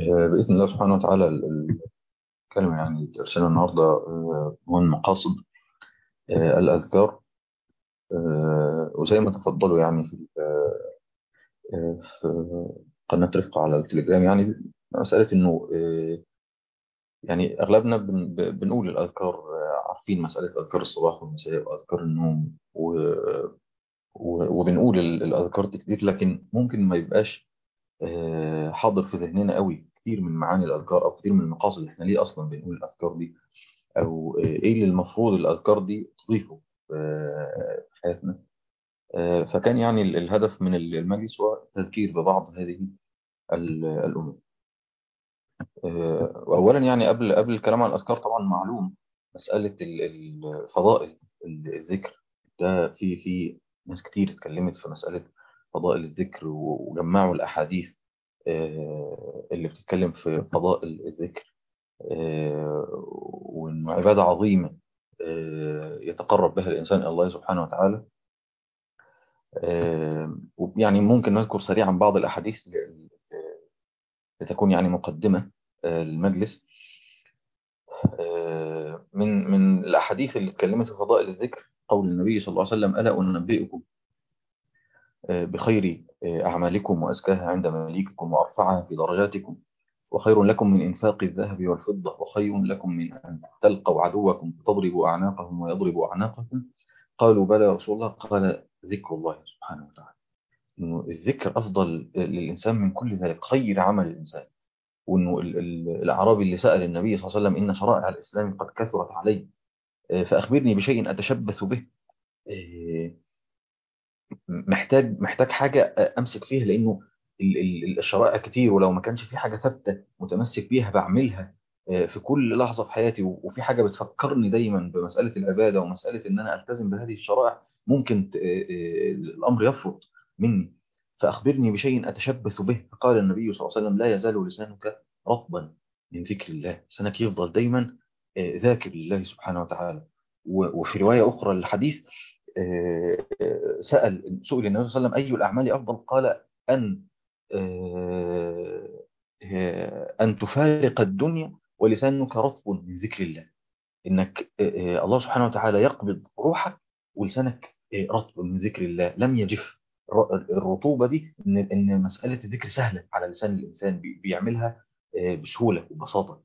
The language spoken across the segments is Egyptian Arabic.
آه، بإذن الله سبحانه وتعالى ال- ال- الكلمة يعني ترسلنا النهاردة آه، من مقاصد آه، الأذكار آه، وزي ما تفضلوا يعني في آه، في قناة رفقة على التليجرام يعني مسألة إنه آه، يعني أغلبنا بن- ب- بنقول الأذكار آه، عارفين مسألة أذكار الصباح والمساء وأذكار النوم و- و- وبنقول ال- الأذكار دي كتير لكن ممكن ما يبقاش آه، حاضر في ذهننا قوي كتير من معاني الأذكار أو كتير من المقاصد اللي إحنا ليه أصلا بنقول الأذكار دي او ايه اللي المفروض الاذكار دي تضيفه آه، في حياتنا آه، فكان يعني ال- الهدف من المجلس هو التذكير ببعض هذه ال- الامور آه، واولا يعني قبل قبل الكلام عن الاذكار طبعا معلوم مساله ال- ال- فضائل ال- الذكر ده في في ناس كتير اتكلمت في مساله فضائل الذكر و- وجمعوا الاحاديث آه، اللي بتتكلم في فضائل الذكر آه، وإنه عبادة عظيمة آه، يتقرب بها الإنسان إلى الله سبحانه وتعالى آه، يعني ممكن نذكر سريعا بعض الأحاديث ل- لتكون يعني مقدمة آه، للمجلس آه، من من الأحاديث اللي اتكلمت في فضائل الذكر قول النبي صلى الله عليه وسلم ألا أنبئكم آه، بخير آه، أعمالكم وأزكاها عند مليككم وأرفعها في درجاتكم وخير لكم من إنفاق الذهب والفضة وخير لكم من أن تلقوا عدوكم فتضربوا أعناقهم ويضربوا أعناقكم قالوا بلى يا رسول الله قال ذكر الله سبحانه وتعالى إنه الذكر أفضل للإنسان من كل ذلك خير عمل الإنسان وإنه ال- ال- الأعرابي اللي سأل النبي صلى الله عليه وسلم إن شرائع الإسلام قد كثرت علي آه، فأخبرني بشيء أتشبث به آه، محتاج محتاج حاجة أمسك فيها لأنه ال- ال- الشرائع كتير ولو ما كانش في حاجة ثابتة متمسك بيها بعملها آه، في كل لحظة في حياتي و- وفي حاجة بتفكرني دايما بمسألة العبادة ومسألة إن أنا ألتزم بهذه الشرائع ممكن ت- آه، آه، الأمر يفرط مني فأخبرني بشيء أتشبث به فقال النبي صلى الله عليه وسلم لا يزال لسانك رطبا من ذكر الله لسانك يفضل دايما آه، ذاكر لله سبحانه وتعالى و- وفي رواية أخرى للحديث آه، آه، سأل سئل النبي صلى الله عليه وسلم أي الأعمال أفضل قال أن آه، آه، أن تفارق الدنيا ولسانك رطب من ذكر الله إنك آه، آه، الله سبحانه وتعالى يقبض روحك ولسانك آه، رطب من ذكر الله لم يجف الر- الرطوبة دي إن إن مسألة الذكر سهلة على لسان الإنسان بي- بيعملها آه، بسهولة وبساطة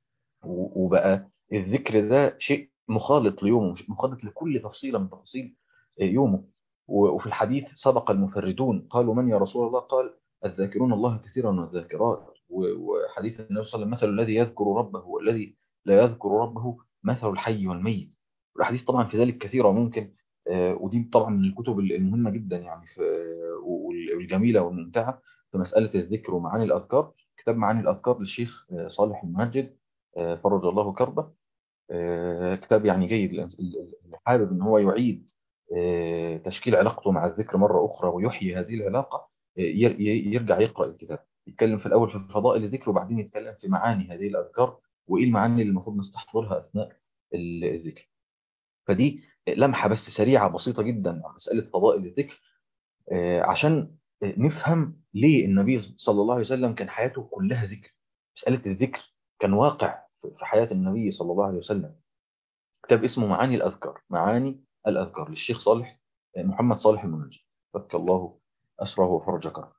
و- وبقى الذكر ده شيء مخالط ليومه مش مخالط لكل تفصيلة من تفاصيل يومه و- وفي الحديث سبق المفردون قالوا من يا رسول الله قال الذاكرون الله كثيرا والذاكرات و- وحديث النبي صلى الله عليه وسلم مثل الذي يذكر ربه والذي لا يذكر ربه مثل الحي والميت والحديث طبعا في ذلك كثيرة ممكن آه، ودي طبعا من الكتب المهمة جدا يعني في آه، وال- والجميلة والممتعة في مسألة الذكر ومعاني الأذكار كتاب معاني الأذكار للشيخ آه، صالح المنجد آه، فرج الله كربه آه، كتاب يعني جيد للإنس- اللي حابب ان هو يعيد آه، تشكيل علاقته مع الذكر مرة أخرى ويحيي هذه العلاقة آه، ير- ي- يرجع يقرأ الكتاب يتكلم في الأول في فضائل الذكر وبعدين يتكلم في معاني هذه الأذكار وإيه المعاني اللي المفروض نستحضرها أثناء ال- الذكر فدي لمحة بس سريعة بسيطة جدا عن مسألة فضائل الذكر آه، عشان آه، نفهم ليه النبي صلى الله عليه وسلم كان حياته كلها ذكر مسألة الذكر كان واقع في في حياة النبي صلى الله عليه وسلم كتاب اسمه معاني الأذكار معاني الأذكار للشيخ صالح محمد صالح المنجي فك الله أسره وفرج كربه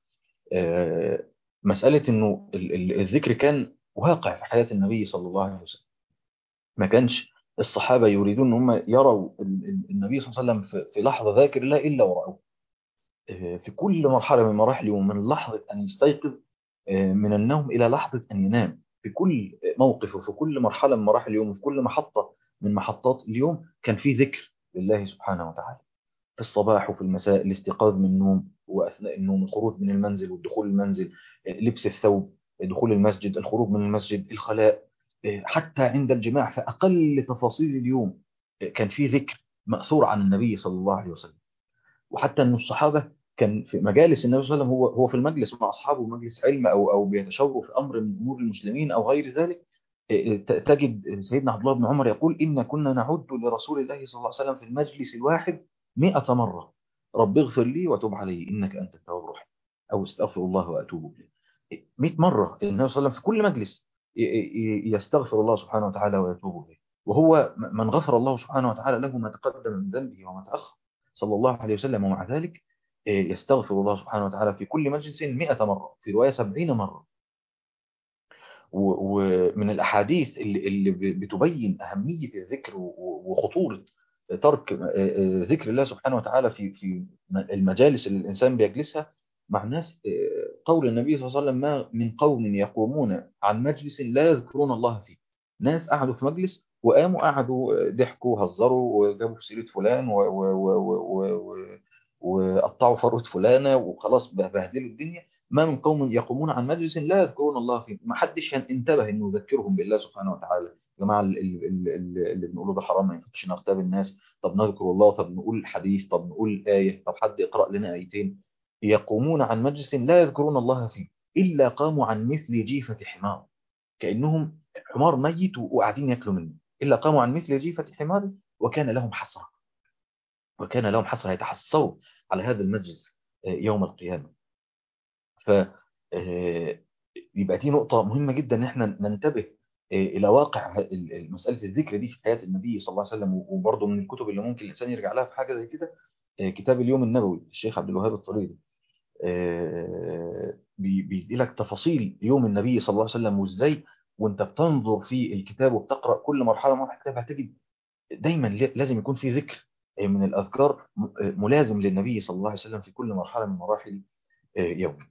آه، مسألة إنه ال- ال- الذكر كان واقع في حياة النبي صلى الله عليه وسلم ما كانش الصحابة يريدون إن هم يروا ال- ال- النبي صلى الله عليه وسلم في في لحظة ذاكر الله إلا ورأوه آه، في كل مرحلة من مراحل يوم من لحظة أن يستيقظ آه، من النوم إلى لحظة أن ينام في كل موقف وفي كل مرحلة من مراحل اليوم وفي كل محطة من محطات اليوم كان في ذكر لله سبحانه وتعالى في الصباح وفي المساء الاستيقاظ من النوم وأثناء النوم الخروج من المنزل والدخول المنزل آه، لبس الثوب دخول المسجد الخروج من المسجد الخلاء آه، حتى عند الجماع في أقل تفاصيل اليوم آه، كان في ذكر مأثور عن النبي صلى الله عليه وسلم وحتى ان الصحابه كان في مجالس النبي صلى الله عليه وسلم هو هو في المجلس مع اصحابه مجلس علم او او بيتشاوروا في امر من امور المسلمين او غير ذلك إيه، ت- تجد سيدنا عبد الله بن عمر يقول ان كنا نعد لرسول الله صلى الله عليه وسلم في المجلس الواحد 100 مره رب اغفر لي وتب علي انك انت التواب الرحيم او استغفر الله واتوب اليه 100 مرة النبي صلى الله عليه وسلم في كل مجلس ي- ي- يستغفر الله سبحانه وتعالى ويتوب إليه وهو من غفر الله سبحانه وتعالى له ما تقدم من ذنبه وما تأخر صلى الله عليه وسلم ومع ذلك يستغفر الله سبحانه وتعالى في كل مجلس 100 مرة في رواية 70 مرة و- ومن الأحاديث اللي اللي ب- بتبين أهمية الذكر و- وخطورة ترك ذكر الله سبحانه وتعالى في في المجالس اللي الإنسان بيجلسها مع الناس قول النبي صلى الله عليه وسلم ما من قوم يقومون عن مجلس لا يذكرون الله فيه ناس قعدوا في مجلس وقاموا قعدوا ضحكوا وهزروا وجابوا في سيرة فلان و- و- و- و- و- وقطعوا فروة فلانة وخلاص بهدلوا الدنيا ما من قوم يقومون عن مجلس لا يذكرون الله فيه ما حدش انتبه انه يذكرهم بالله سبحانه وتعالى يا جماعه ال- ال- ال- ال- اللي بنقوله ده حرام ما ينفعش نغتاب الناس طب نذكر الله طب نقول حديث طب نقول آية طب حد يقرأ لنا آيتين يقومون عن مجلس لا يذكرون الله فيه إلا قاموا عن مثل جيفة حمار كأنهم حمار ميت وقاعدين ياكلوا منه إلا قاموا عن مثل جيفة حمار وكان لهم حسرة وكان لهم حسرة يتحسروا على هذا المجلس آه، يوم القيامة ف آه، يبقى دي نقطة مهمة جدا ان احنا ننتبه آه، الى واقع ال- ال- مسألة الذكر دي في حياة النبي صلى الله عليه وسلم وبرضه من الكتب اللي ممكن الانسان يرجع لها في حاجة زي كده آه، كتاب اليوم النبوي الشيخ عبد الوهاب الطريري آه، بي- بيدي لك تفاصيل يوم النبي صلى الله عليه وسلم وازاي وانت بتنظر في الكتاب وبتقرأ كل مرحلة من الكتاب هتجد دايما ل- لازم يكون في ذكر آه، من الأذكار م- آه، ملازم للنبي صلى الله عليه وسلم في كل مرحلة من مراحل آه، يوم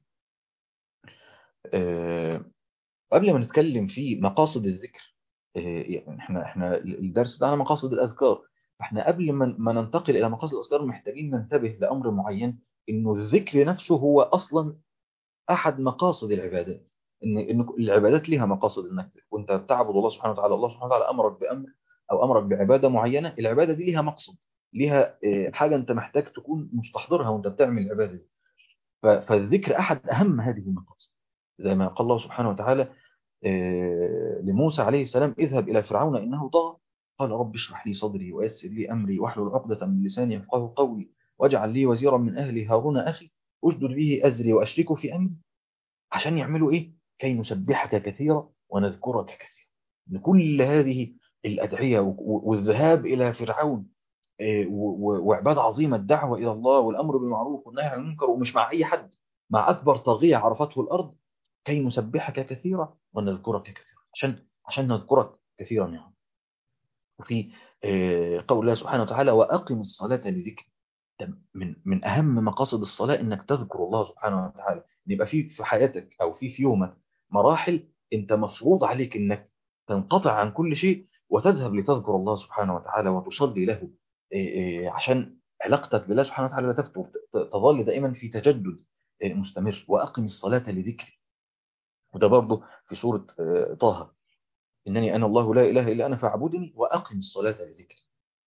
آه، قبل ما نتكلم في مقاصد الذكر آه، يعني احنا احنا الدرس بتاعنا مقاصد الاذكار فاحنا قبل ما ما ننتقل الى مقاصد الاذكار محتاجين ننتبه لامر معين انه الذكر نفسه هو اصلا احد مقاصد العبادات ان ان العبادات ليها مقاصد انك وانت بتعبد الله سبحانه وتعالى الله سبحانه وتعالى امرك بامر او امرك بعباده معينه العباده دي ليها مقصد ليها آه، حاجه انت محتاج تكون مستحضرها وانت بتعمل العباده دي ف- فالذكر احد اهم هذه المقاصد زي ما قال الله سبحانه وتعالى آه، لموسى عليه السلام اذهب إلى فرعون إنه طغى قال رب اشرح لي صدري ويسر لي أمري واحلل عقدة من لساني يفقهوا قولي واجعل لي وزيرا من أهلي هارون أخي أشدد به أزري وأشركه في أمري عشان يعملوا إيه؟ كي نسبحك كثيرا ونذكرك كثيرا إن كل هذه الأدعية و- و- والذهاب إلى فرعون آه، و- و- وعبادة عظيمة الدعوة إلى الله والأمر بالمعروف والنهي عن المنكر ومش مع أي حد مع أكبر طاغية عرفته الأرض كي نسبحك كثيرا ونذكرك كثيرا عشان عشان نذكرك كثيرا يعني وفي آه، قول الله سبحانه وتعالى وأقم الصلاة لذكري ده من من أهم مقاصد الصلاة إنك تذكر الله سبحانه وتعالى إن يبقى في في حياتك أو في في يومك مراحل أنت مفروض عليك إنك تنقطع عن كل شيء وتذهب لتذكر الله سبحانه وتعالى وتصلي له آه، آه، عشان علاقتك بالله سبحانه وتعالى لا تفتر ت- تظل دائما في تجدد آه، مستمر وأقم الصلاة لذكري وده برضه في سورة آه، طه إنني أنا الله لا إله إلا أنا فاعبدني وأقم الصلاة لذكري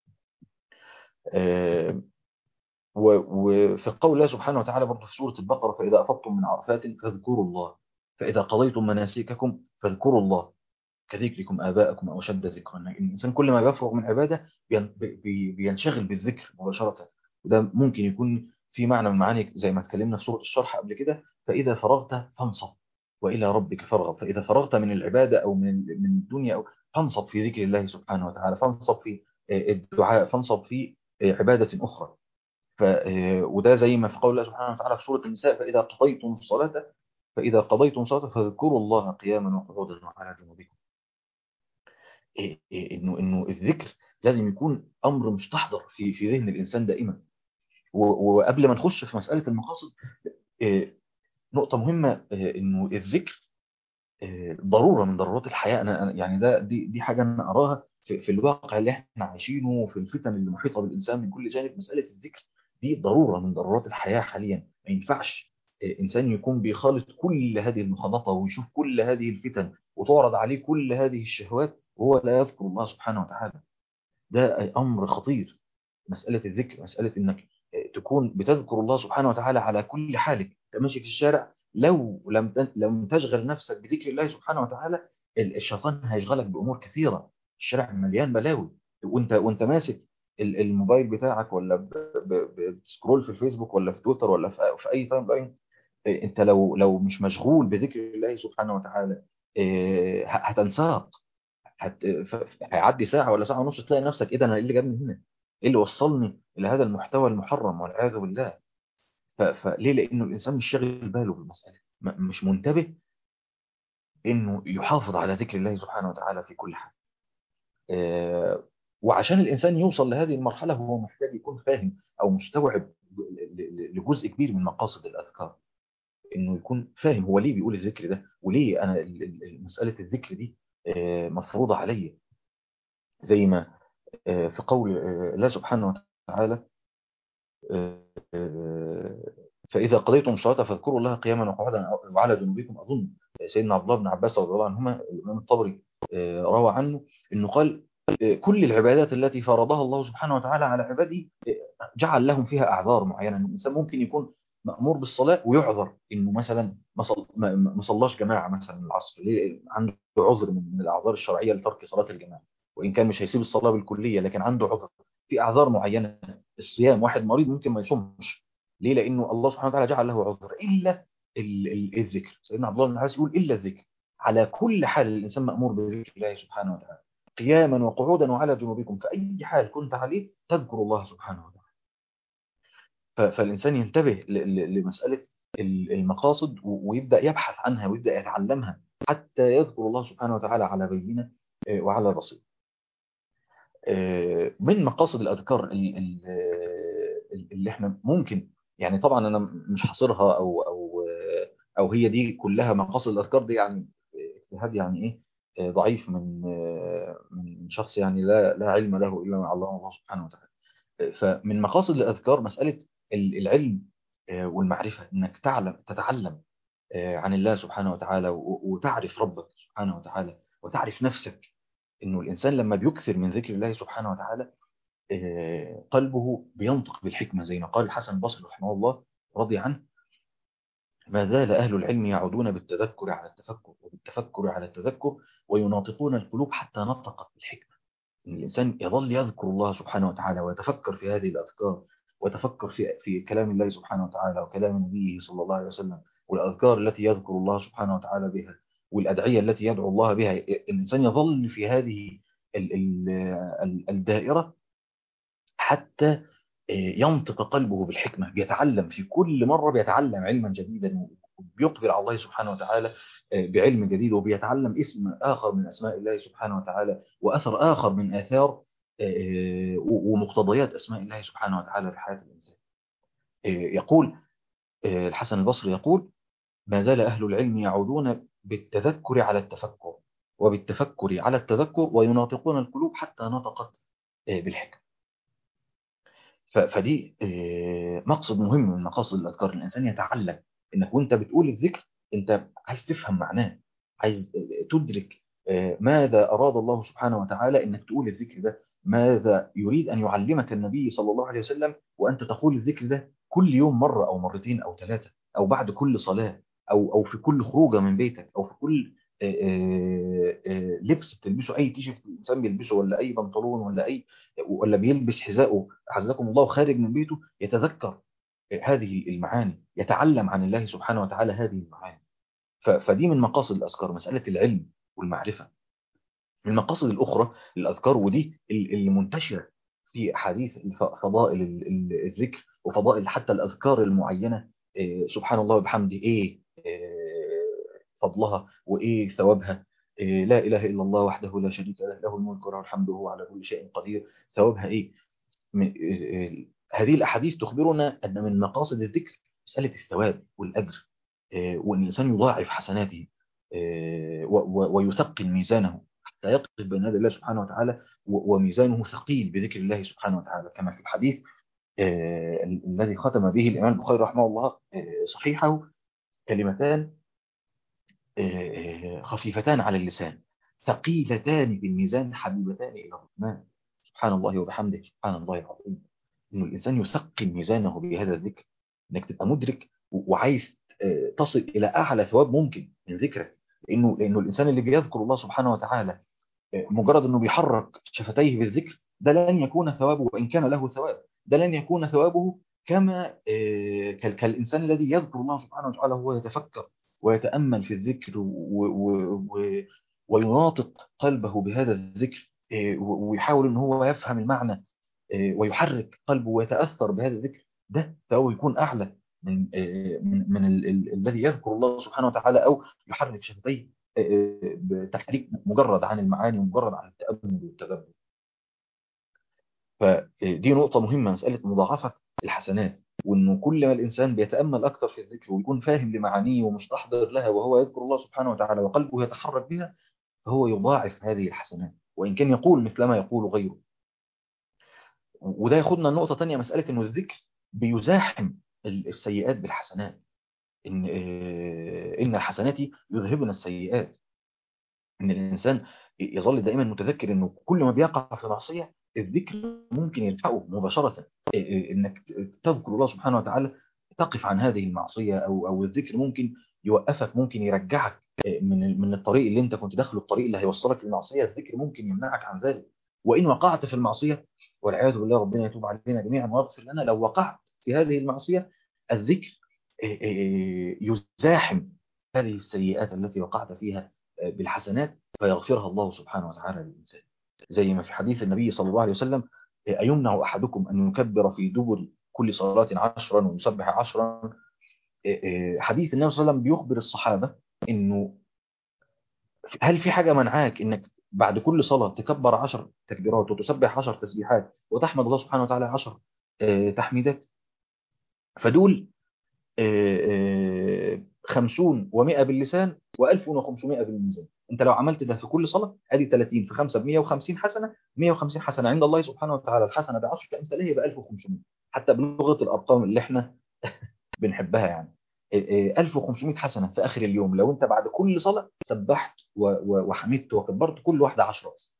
آه، و- وفي قول الله سبحانه وتعالى برضه في سورة البقرة فإذا أفضتم من عرفات فاذكروا الله فإذا قضيتم مناسككم فاذكروا الله كذكركم آباءكم أو شد ذكرا الإنسان كل ما بيفرغ من عبادة بين- بي- بينشغل بالذكر مباشرة وده ممكن يكون في معنى من معاني زي ما اتكلمنا في سورة الشرح قبل كده فإذا فرغت فانصب وإلى ربك فارغب فإذا فرغت من العبادة أو من من الدنيا أو فانصب في ذكر الله سبحانه وتعالى فانصب في آه، الدعاء فانصب في آه، عبادة أخرى ف آه، وده زي ما في قول الله سبحانه وتعالى في سورة النساء فإذا قضيتم الصلاة فإذا قضيتم الصلاة فاذكروا الله قياما وقعودا وعلى جنوبكم إيه- إيه، انه انه الذكر لازم يكون امر مستحضر في في ذهن الانسان دائما و- وقبل ما نخش في مساله المقاصد إيه، نقطه مهمه إيه، انه الذكر إيه، ضروره من ضرورات الحياه انا أنا- يعني ده دي دي حاجه انا اراها في, في الواقع اللي احنا عايشينه وفي الفتن اللي محيطه بالانسان من كل جانب مساله الذكر دي ضروره من ضرورات الحياه حاليا ما ينفعش إيه، انسان يكون بيخالط كل هذه المخالطه ويشوف كل هذه الفتن وتعرض عليه كل هذه الشهوات وهو لا يذكر الله سبحانه وتعالى ده أمر خطير مسألة الذكر مسألة إنك تكون بتذكر الله سبحانه وتعالى على كل حالك أنت ماشي في الشارع لو لم تن- لم تشغل نفسك بذكر الله سبحانه وتعالى ال- الشيطان هيشغلك بأمور كثيرة الشارع مليان بلاوي وأنت وأنت ماسك ال- الموبايل بتاعك ولا ب- ب- ب- بتسكرول في الفيسبوك ولا في تويتر ولا في في أي تايم لاين انت لو لو مش مشغول بذكر الله سبحانه وتعالى هتنساق هت... هيعدي ساعه ولا ساعه ونص تلاقي نفسك ايه ده انا ايه اللي جابني هنا؟ ايه اللي وصلني الى هذا المحتوى المحرم والعياذ بالله ف... فليه لانه الانسان مش شاغل باله بالمساله م... مش منتبه انه يحافظ على ذكر الله سبحانه وتعالى في كل حال آه... وعشان الانسان يوصل لهذه المرحله هو محتاج يكون فاهم او مستوعب لجزء كبير من مقاصد الاذكار انه يكون فاهم هو ليه بيقول الذكر ده وليه انا مساله الذكر دي مفروضه عليا زي ما في قول الله سبحانه وتعالى فإذا قضيتم الصلاة فاذكروا الله قياما وقعودا وعلى جنوبكم أظن سيدنا عبد الله بن عباس رضي الله عنهما الإمام الطبري روى عنه أنه قال كل العبادات التي فرضها الله سبحانه وتعالى على عباده جعل لهم فيها أعذار معينة الإنسان ممكن يكون مأمور بالصلاة ويعذر إنه مثلا ما صلاش جماعة مثلا العصر ليه عنده عذر من الأعذار الشرعية لترك صلاة الجماعة وإن كان مش هيسيب الصلاة بالكلية لكن عنده عذر في أعذار معينة الصيام واحد مريض ممكن ما يصومش ليه لأنه الله سبحانه وتعالى جعل له عذر إلا الذكر سيدنا عبد الله بن عباس يقول إلا الذكر على كل حال الإنسان مأمور بذكر الله سبحانه وتعالى قياما وقعودا وعلى جنوبكم في أي حال كنت عليه تذكر الله سبحانه وتعالى فالإنسان ينتبه لمسألة المقاصد ويبدأ يبحث عنها ويبدأ يتعلمها حتى يذكر الله سبحانه وتعالى على بينة وعلى بصير من مقاصد الأذكار اللي احنا ممكن يعني طبعا أنا مش حاصرها أو أو أو هي دي كلها مقاصد الأذكار دي يعني اجتهاد يعني إيه ضعيف من من شخص يعني لا لا علم له إلا ما علمه الله سبحانه وتعالى فمن مقاصد الأذكار مسألة العلم والمعرفة انك تعلم تتعلم عن الله سبحانه وتعالى وتعرف ربك سبحانه وتعالى وتعرف نفسك انه الانسان لما بيكثر من ذكر الله سبحانه وتعالى قلبه بينطق بالحكمة زي ما قال الحسن البصري رحمه الله رضي عنه ما زال أهل العلم يعودون بالتذكر على التفكر وبالتفكر على التذكر ويناطقون القلوب حتى نطقت بالحكمة إن الإنسان يظل يذكر الله سبحانه وتعالى ويتفكر في هذه الأذكار وتفكر في في كلام الله سبحانه وتعالى وكلام نبيه صلى الله عليه وسلم والأذكار التي يذكر الله سبحانه وتعالى بها والأدعية التي يدعو الله بها الإنسان يظل في هذه الدائرة حتى ينطق قلبه بالحكمة بيتعلم في كل مرة بيتعلم علما جديدا وبيقبل على الله سبحانه وتعالى بعلم جديد وبيتعلم اسم آخر من أسماء الله سبحانه وتعالى وأثر آخر من آثار ومقتضيات أسماء الله سبحانه وتعالى في حياة الإنسان يقول الحسن البصري يقول ما زال أهل العلم يعودون بالتذكر على التفكر وبالتفكر على التذكر ويناطقون القلوب حتى نطقت بالحكم فدي مقصد مهم من مقاصد الأذكار الإنسان يتعلم إنك وانت بتقول الذكر انت عايز تفهم معناه عايز تدرك ماذا أراد الله سبحانه وتعالى إنك تقول الذكر ده ماذا يريد أن يعلمك النبي صلى الله عليه وسلم وأنت تقول الذكر ده كل يوم مرة أو مرتين أو ثلاثة أو بعد كل صلاة أو أو في كل خروجة من بيتك أو في كل لبس بتلبسه أي تيشيرت الإنسان بيلبسه ولا أي بنطلون ولا أي ولا بيلبس حذاءه حذاكم الله خارج من بيته يتذكر هذه المعاني يتعلم عن الله سبحانه وتعالى هذه المعاني فدي من مقاصد الأذكار مسألة العلم والمعرفة من المقاصد الأخرى للأذكار ودي اللي منتشرة في حديث فضائل الذكر وفضائل حتى الأذكار المعينة سبحان الله وبحمده إيه فضلها وإيه ثوابها لا إله إلا الله وحده لا شريك له له الملك وله الحمد وهو على كل شيء قدير ثوابها إيه هذه الأحاديث تخبرنا أن من مقاصد الذكر مسألة الثواب والأجر وأن الإنسان يضاعف حسناته ويثقل ميزانه حتى يقف بين يدي الله سبحانه وتعالى وميزانه ثقيل بذكر الله سبحانه وتعالى كما في الحديث الذي ختم به الإمام البخاري رحمه الله صحيحه كلمتان خفيفتان على اللسان ثقيلتان في الميزان حبيبتان إلى الرحمن سبحان الله وبحمده سبحان الله العظيم إنه الإنسان يثقل ميزانه بهذا الذكر إنك تبقى مدرك وعايز تصل إلى أعلى ثواب ممكن من ذكرك لأنه, لأنه الإنسان اللي بيذكر الله سبحانه وتعالى مجرد أنه بيحرك شفتيه بالذكر ده لن يكون ثوابه وإن كان له ثواب ده لن يكون ثوابه كما كالإنسان الذي يذكر الله سبحانه وتعالى وهو يتفكر ويتأمل في الذكر ويناطق قلبه بهذا الذكر ويحاول ان هو يفهم المعنى ويحرك قلبه ويتأثر بهذا الذكر ده فهو يكون أعلى من من, من ال ال الذي يذكر الله سبحانه وتعالى أو يحرك شفتيه بتحريك مجرد عن المعاني ومجرد عن التأمل والتدبر فدي نقطة مهمة مسألة مضاعفة الحسنات وانه كل ما الانسان بيتامل اكثر في الذكر ويكون فاهم لمعانيه ومستحضر لها وهو يذكر الله سبحانه وتعالى وقلبه يتحرك بها فهو يضاعف هذه الحسنات وان كان يقول مثل ما يقول غيره وده ياخدنا النقطة تانية مسألة انه الذكر بيزاحم السيئات بالحسنات ان ان الحسنات يذهبن السيئات ان الانسان يظل دائما متذكر انه كل ما بيقع في معصية الذكر ممكن يلحقه مباشرة انك تذكر الله سبحانه وتعالى تقف عن هذه المعصية او او الذكر ممكن يوقفك ممكن يرجعك من من الطريق اللي انت كنت داخله الطريق اللي هيوصلك للمعصية الذكر ممكن يمنعك عن ذلك وان وقعت في المعصية والعياذ بالله ربنا يتوب علينا جميعا ويغفر لنا لو وقعت في هذه المعصية الذكر يزاحم هذه السيئات التي وقعت فيها بالحسنات فيغفرها الله سبحانه وتعالى للإنسان زي ما في حديث النبي صلى الله عليه وسلم أيمنع أحدكم أن يكبر في دبر كل صلاة عشرا ويسبح عشرا حديث النبي صلى الله عليه وسلم بيخبر الصحابة أنه هل في حاجة منعاك أنك بعد كل صلاة تكبر عشر تكبيرات وتسبح عشر تسبيحات وتحمد الله سبحانه وتعالى عشر تحميدات فدول خمسون ومئة باللسان وألف وخمسمائة بالميزان انت لو عملت ده في كل صلاة ادي 30 في 5 ب 150 حسنة 150 حسنة عند الله سبحانه وتعالى الحسنة ب 10 امثالها يبقى 1500 حتى بلغة الارقام اللي احنا بنحبها يعني 1500 حسنة في اخر اليوم لو انت بعد كل صلاة سبحت وحمدت وكبرت كل واحدة 10 بس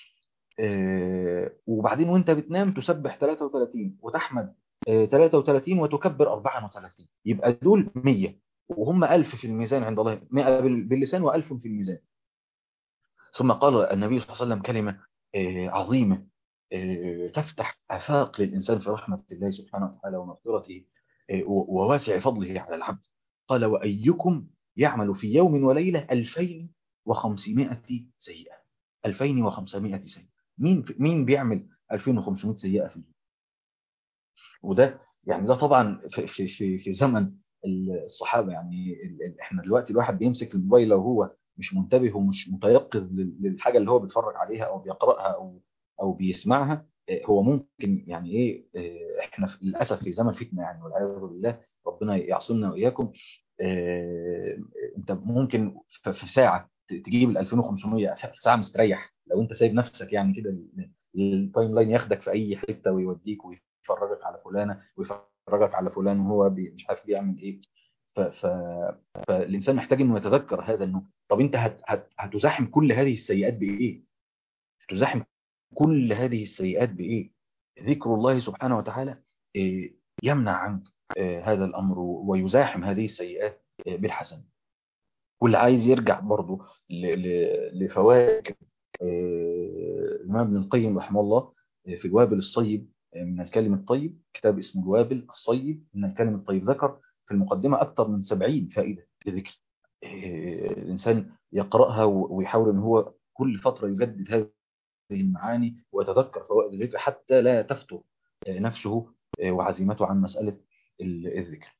وبعدين وانت بتنام تسبح 33 وتحمد 33 وتكبر 34 يبقى دول 100 وهم 1000 في الميزان عند الله 100 باللسان و1000 في الميزان ثم قال النبي صلى الله عليه وسلم كلمة عظيمة تفتح آفاق للإنسان في رحمة الله سبحانه وتعالى ومغفرته وواسع فضله على العبد قال وأيكم يعمل في يوم وليلة 2500 سيئة 2500 سيئة مين مين بيعمل 2500 سيئة في اليوم وده يعني ده طبعا في في في, في زمن الصحابه يعني احنا دلوقتي الواحد بيمسك الموبايل لو هو مش منتبه ومش متيقظ للحاجه اللي هو بيتفرج عليها او بيقراها او او بيسمعها هو ممكن يعني ايه احنا للاسف في زمن فتنه يعني والعياذ بالله ربنا يعصمنا واياكم انت ممكن في ساعه تجيب ال 2500 ساعه مستريح لو انت سايب نفسك يعني كده التايم لاين ياخدك في اي حته ويوديك ويفرجك على فلانه ويفرجك على فلان وهو بي مش عارف بيعمل ايه ف... ف... فالانسان محتاج انه يتذكر هذا انه طب انت هت... هت... هتزاحم كل هذه السيئات بايه؟ هتزاحم كل هذه السيئات بايه؟ ذكر الله سبحانه وتعالى يمنع عنك هذا الامر ويزاحم هذه السيئات بالحسن واللي عايز يرجع برضه لفوائد الامام ابن القيم رحمه الله في الوابل الصيب من الكلم الطيب كتاب اسمه الوابل الصيب من الكلم الطيب ذكر في المقدمة أكثر من 70 فائدة لذكر الإنسان يقرأها ويحاول أن هو كل فترة يجدد هذه المعاني ويتذكر فوائد الذكر حتى لا تفتر نفسه وعزيمته عن مسألة الذكر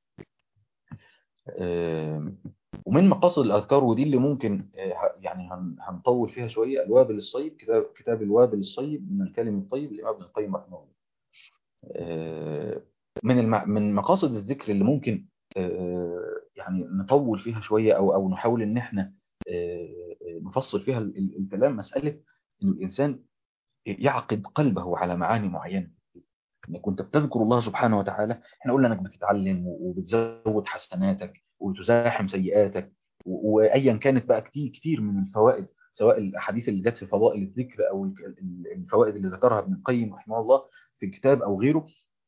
ومن مقاصد الأذكار ودي اللي ممكن يعني هنطول فيها شوية الوابل الصيب كتاب كتاب الوابل الصيب من الكلم الطيب لإمام ابن القيم رحمه الله من المع... من مقاصد الذكر اللي ممكن يعني نطول فيها شوية أو أو نحاول إن إحنا نفصل فيها الكلام مسألة إن الإنسان يعقد قلبه على معاني معينة إنك كنت بتذكر الله سبحانه وتعالى إحنا قلنا إنك بتتعلم وبتزود حسناتك وتزاحم سيئاتك وأيا كانت بقى كتير كتير من الفوائد سواء الأحاديث اللي جت في فضائل الذكر أو الفوائد اللي ذكرها ابن القيم رحمه الله في الكتاب أو غيره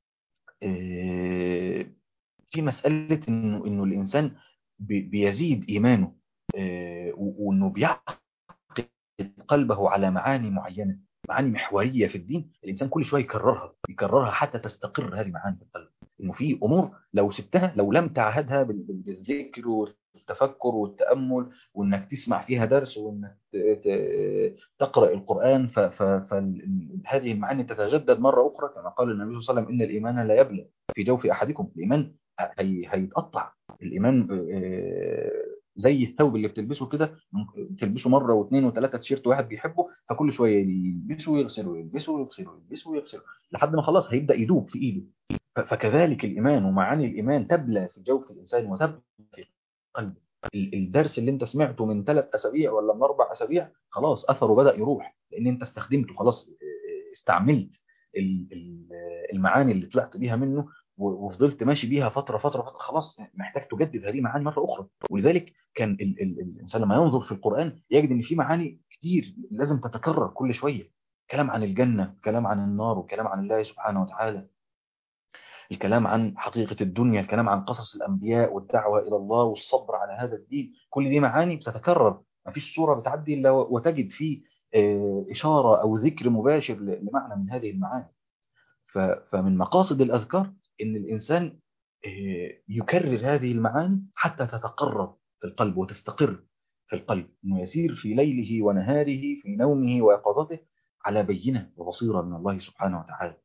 في مسألة إنه إنه الإنسان بيزيد إيمانه وإنه بيعقد قلبه على معاني معينة معاني محورية في الدين الإنسان كل شوية يكررها يكررها حتى تستقر هذه معاني في القلب انه في امور لو سبتها لو لم تعهدها بال- بال- بالذكر والتفكر والتامل وانك تسمع فيها درس وانك ت- ت- تقرا القران فهذه المعاني تتجدد مره اخرى كما قال النبي صلى الله عليه وسلم ان الايمان لا يبلى في جوف احدكم الايمان هي- هيتقطع الايمان آه، زي الثوب اللي بتلبسه كده ممكن تلبسه مره واثنين وثلاثه تيشيرت واحد بيحبه فكل شويه يلبسه ويغسله يلبسه ويغسله يلبسه ويغسله لحد ما خلاص هيبدا يدوب في ايده ف- فكذلك الإيمان ومعاني الإيمان تبلى في جوف الإنسان وتبلى في قلبه ال- الدرس اللي انت سمعته من ثلاث أسابيع ولا من أربع أسابيع خلاص أثره بدأ يروح لأن انت استخدمته خلاص اه، استعملت ال- ال- المعاني اللي طلعت بيها منه و- وفضلت ماشي بيها فترة فترة فترة خلاص محتاج تجدد هذه المعاني مرة أخرى ولذلك كان ال ال الإنسان لما ينظر في القرآن يجد إن في معاني كتير لازم تتكرر كل شوية كلام عن الجنة كلام عن النار وكلام عن الله سبحانه وتعالى الكلام عن حقيقة الدنيا الكلام عن قصص الأنبياء والدعوة إلى الله والصبر على هذا الدين كل دي معاني بتتكرر ما فيش سورة بتعدي إلا وتجد فيه آه، إشارة أو ذكر مباشر ل- لمعنى من هذه المعاني ف- فمن مقاصد الأذكار إن الإنسان آه، يكرر هذه المعاني حتى تتقرر في القلب وتستقر في القلب إنه يسير في ليله ونهاره في نومه ويقظته على بينة وبصيرة من الله سبحانه وتعالى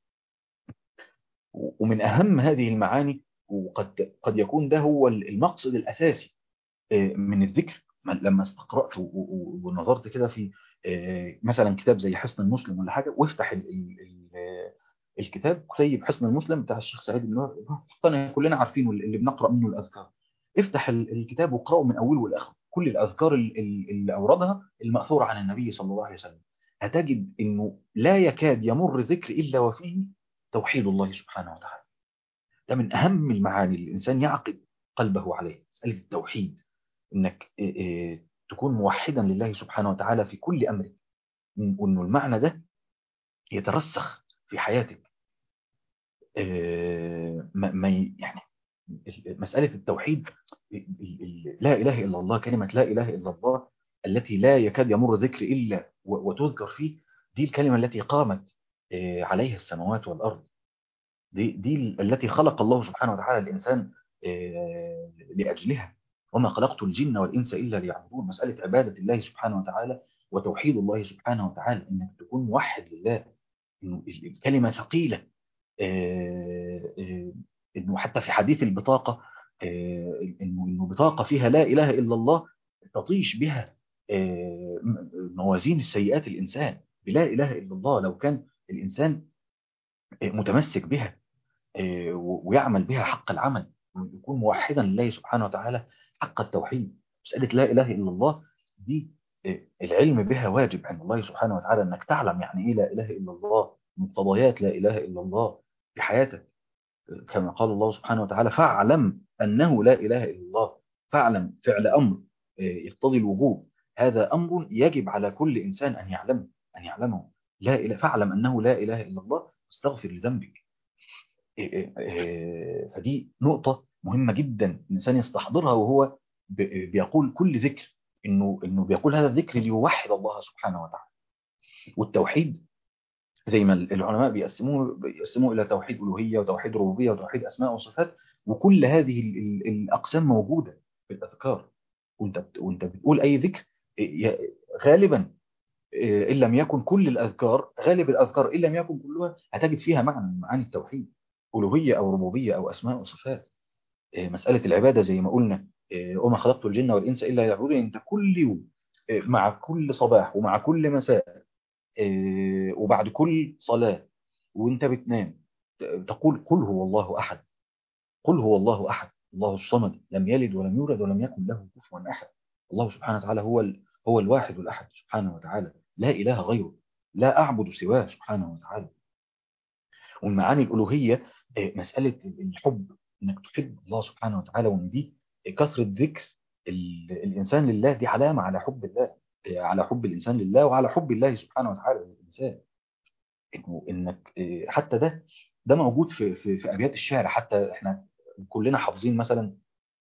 ومن أهم هذه المعاني وقد قد يكون ده هو المقصد الأساسي آه، من الذكر لما استقرأت و- و- ونظرت كده في آه، مثلا كتاب زي حصن المسلم ولا حاجة وافتح ال- ال- ال- آه، الكتاب كتيب حصن المسلم بتاع الشيخ سعيد بن وهب طبعاً كلنا عارفينه اللي بنقرأ منه الأذكار افتح ال- الكتاب واقرأه من أوله لآخره كل الأذكار ال- ال- اللي أوردها المأثورة عن النبي صلى الله عليه وسلم هتجد إنه لا يكاد يمر ذكر إلا وفيه توحيد الله سبحانه وتعالى ده من أهم المعاني اللي الإنسان يعقد قلبه عليه مسألة التوحيد إنك إيه إيه تكون موحدا لله سبحانه وتعالى في كل أمرك وإنه المعنى ده يترسخ في حياتك إيه ما ما ي- يعني مسألة التوحيد ال- ال- لا إله إلا الله كلمة لا إله إلا الله التي لا يكاد يمر ذكر إلا و- وتذكر فيه دي الكلمة التي قامت إيه، عليها السماوات والأرض دي, دي التي خلق الله سبحانه وتعالى الإنسان آه، لأجلها وما خلقت الجن والإنس إلا ليعبدون مسألة عبادة الله سبحانه وتعالى وتوحيد الله سبحانه وتعالى إنك تكون موحد لله إنه الكلمة ثقيلة آه، آه، إنه حتى في حديث البطاقة آه، إنه إنه بطاقة فيها لا إله إلا الله تطيش بها آه، م- موازين السيئات الإنسان بلا إله إلا الله لو كان الإنسان آه، متمسك بها آه، و- ويعمل بها حق العمل ويكون موحدا لله سبحانه وتعالى حق التوحيد مسألة لا إله إلا الله دي آه، العلم بها واجب عند الله سبحانه وتعالى أنك تعلم يعني إيه لا إله إلا الله مقتضيات لا إله إلا الله في حياتك آه، كما قال الله سبحانه وتعالى فاعلم أنه لا إله إلا الله فاعلم فعل أمر آه، يقتضي الوجوب هذا أمر يجب على كل إنسان أن يعلمه أن يعلمه لا إله فاعلم أنه لا إله إلا الله واستغفر لذنبك إيه إيه فدي نقطة مهمة جدا الإنسان يستحضرها وهو ب- بيقول كل ذكر إنه إنه بيقول هذا الذكر ليوحد الله سبحانه وتعالى والتوحيد زي ما العلماء بيقسموه بيقسموه إلى توحيد ألوهية وتوحيد ربوبية وتوحيد أسماء وصفات وكل هذه ال- ال- الأقسام موجودة في الأذكار وأنت بت- وأنت بتقول أي ذكر إيه، غالبا إيه، إن لم يكن كل الأذكار غالب الأذكار إن لم يكن كلها هتجد فيها معنى من معاني التوحيد ألوهية أو ربوبية أو أسماء وصفات إيه، مسألة العبادة زي ما قلنا إيه، وما خلقت الجن والإنس إلا ليعبدون أنت كل يوم إيه، مع كل صباح ومع كل مساء إيه، وبعد كل صلاة وأنت بتنام ت- تقول قل هو الله أحد قل هو الله أحد الله الصمد لم يلد ولم يولد ولم يكن له كفوا أحد الله سبحانه وتعالى هو ال... هو الواحد الأحد سبحانه وتعالى لا إله غيره لا أعبد سواه سبحانه وتعالى ومن معاني الألوهية آه، مسألة الحب إنك تحب الله سبحانه وتعالى وإن دي كثرة ذكر ال- الإنسان لله دي علامة على حب الله آه، على حب الإنسان لله وعلى حب الله سبحانه وتعالى للإنسان إنه إنك آه، حتى ده ده موجود في في في أبيات الشعر حتى إحنا كلنا حافظين مثلا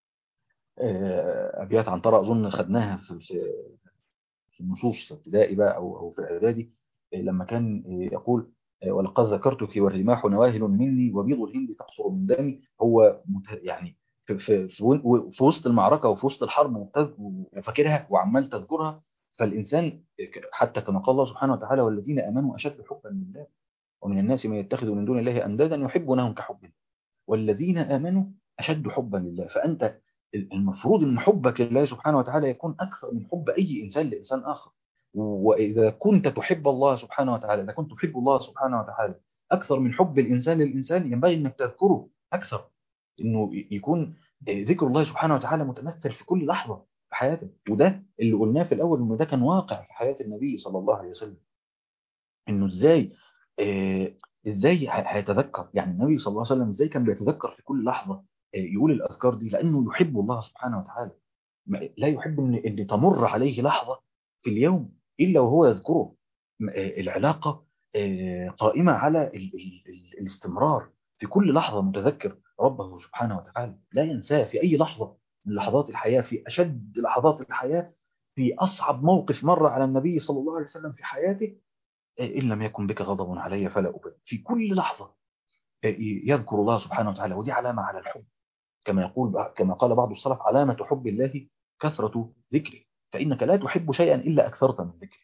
آه، أبيات عنترة أظن خدناها في في في النصوص في ابتدائي بقى أو أو في إعدادي آه، لما كان آه، يقول ولقد ذكرتك والرماح نواهل مني وبيض الهند تقصر من دمي هو يعني في, في, في وسط المعركة وفي وسط الحرب وفاكرها وعمال تذكرها فالإنسان حتى كما قال الله سبحانه وتعالى والذين آمنوا أشد حبا لله ومن الناس من يتخذ من دون الله أندادا يحبونهم كحب الله والذين آمنوا أشد حبا لله فأنت المفروض أن حبك لله سبحانه وتعالى يكون أكثر من حب أي إنسان لإنسان آخر وإذا كنت تحب الله سبحانه وتعالى إذا كنت تحب الله سبحانه وتعالى أكثر من حب الإنسان للإنسان ينبغي أنك تذكره أكثر أنه يكون ذكر الله سبحانه وتعالى متمثل في كل لحظة في حياتك وده اللي قلناه في الأول أنه ده كان واقع في حياة النبي صلى الله عليه وسلم أنه إزاي آه إزاي هيتذكر يعني النبي صلى الله عليه وسلم إزاي كان بيتذكر في كل لحظة آه يقول الأذكار دي لأنه يحب الله سبحانه وتعالى لا يحب أن, إن تمر عليه لحظة في اليوم إلا وهو يذكره العلاقة قائمة على ال ال ال الاستمرار في كل لحظة متذكر ربه سبحانه وتعالى لا ينساه في أي لحظة من لحظات الحياة في أشد لحظات الحياة في أصعب موقف مر على النبي صلى الله عليه وسلم في حياته إن لم يكن بك غضب علي فلا أبد في كل لحظة يذكر الله سبحانه وتعالى ودي علامة على الحب كما يقول كما قال بعض السلف علامة حب الله كثرة ذكره فإنك لا تحب شيئا إلا أكثرت من ذكره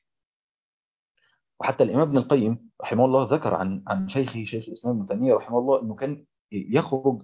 وحتى الإمام ابن القيم رحمه الله ذكر عن عن شيخه شيخ الإسلام ابن تيمية رحمه الله أنه كان يخرج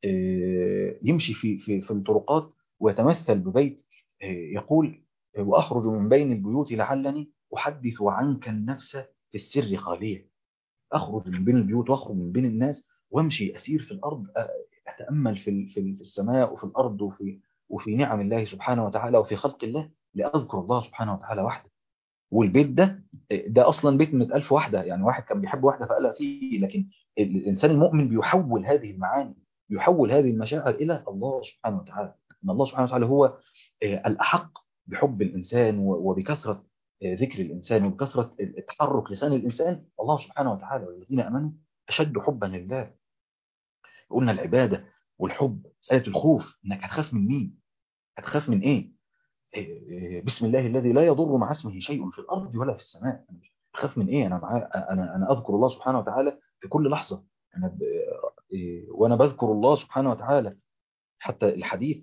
يمشي في في في الطرقات ويتمثل ببيت يقول وأخرج من بين البيوت لعلني أحدث عنك النفس في السر خالية أخرج من بين البيوت وأخرج من بين الناس وامشي أسير في الأرض أتأمل في في السماء وفي الأرض وفي وفي نعم الله سبحانه وتعالى وفي خلق الله لأذكر الله سبحانه وتعالى وحده والبيت ده ده أصلا بيت من ألف واحدة يعني واحد كان بيحب واحدة فقلق فيه لكن الإنسان المؤمن بيحول هذه المعاني يحول هذه المشاعر إلى الله سبحانه وتعالى إن الله سبحانه وتعالى هو الأحق بحب الإنسان وبكثرة ذكر الإنسان وبكثرة تحرك لسان الإنسان الله سبحانه وتعالى والذين أمنوا أشد حبا لله قلنا العبادة والحب مسألة الخوف إنك هتخاف من مين هتخاف من إيه بسم الله الذي لا يضر مع اسمه شيء في الأرض ولا في السماء أخاف من إيه أنا مع... أنا أنا أذكر الله سبحانه وتعالى في كل لحظة أنا ب... وأنا بذكر الله سبحانه وتعالى حتى الحديث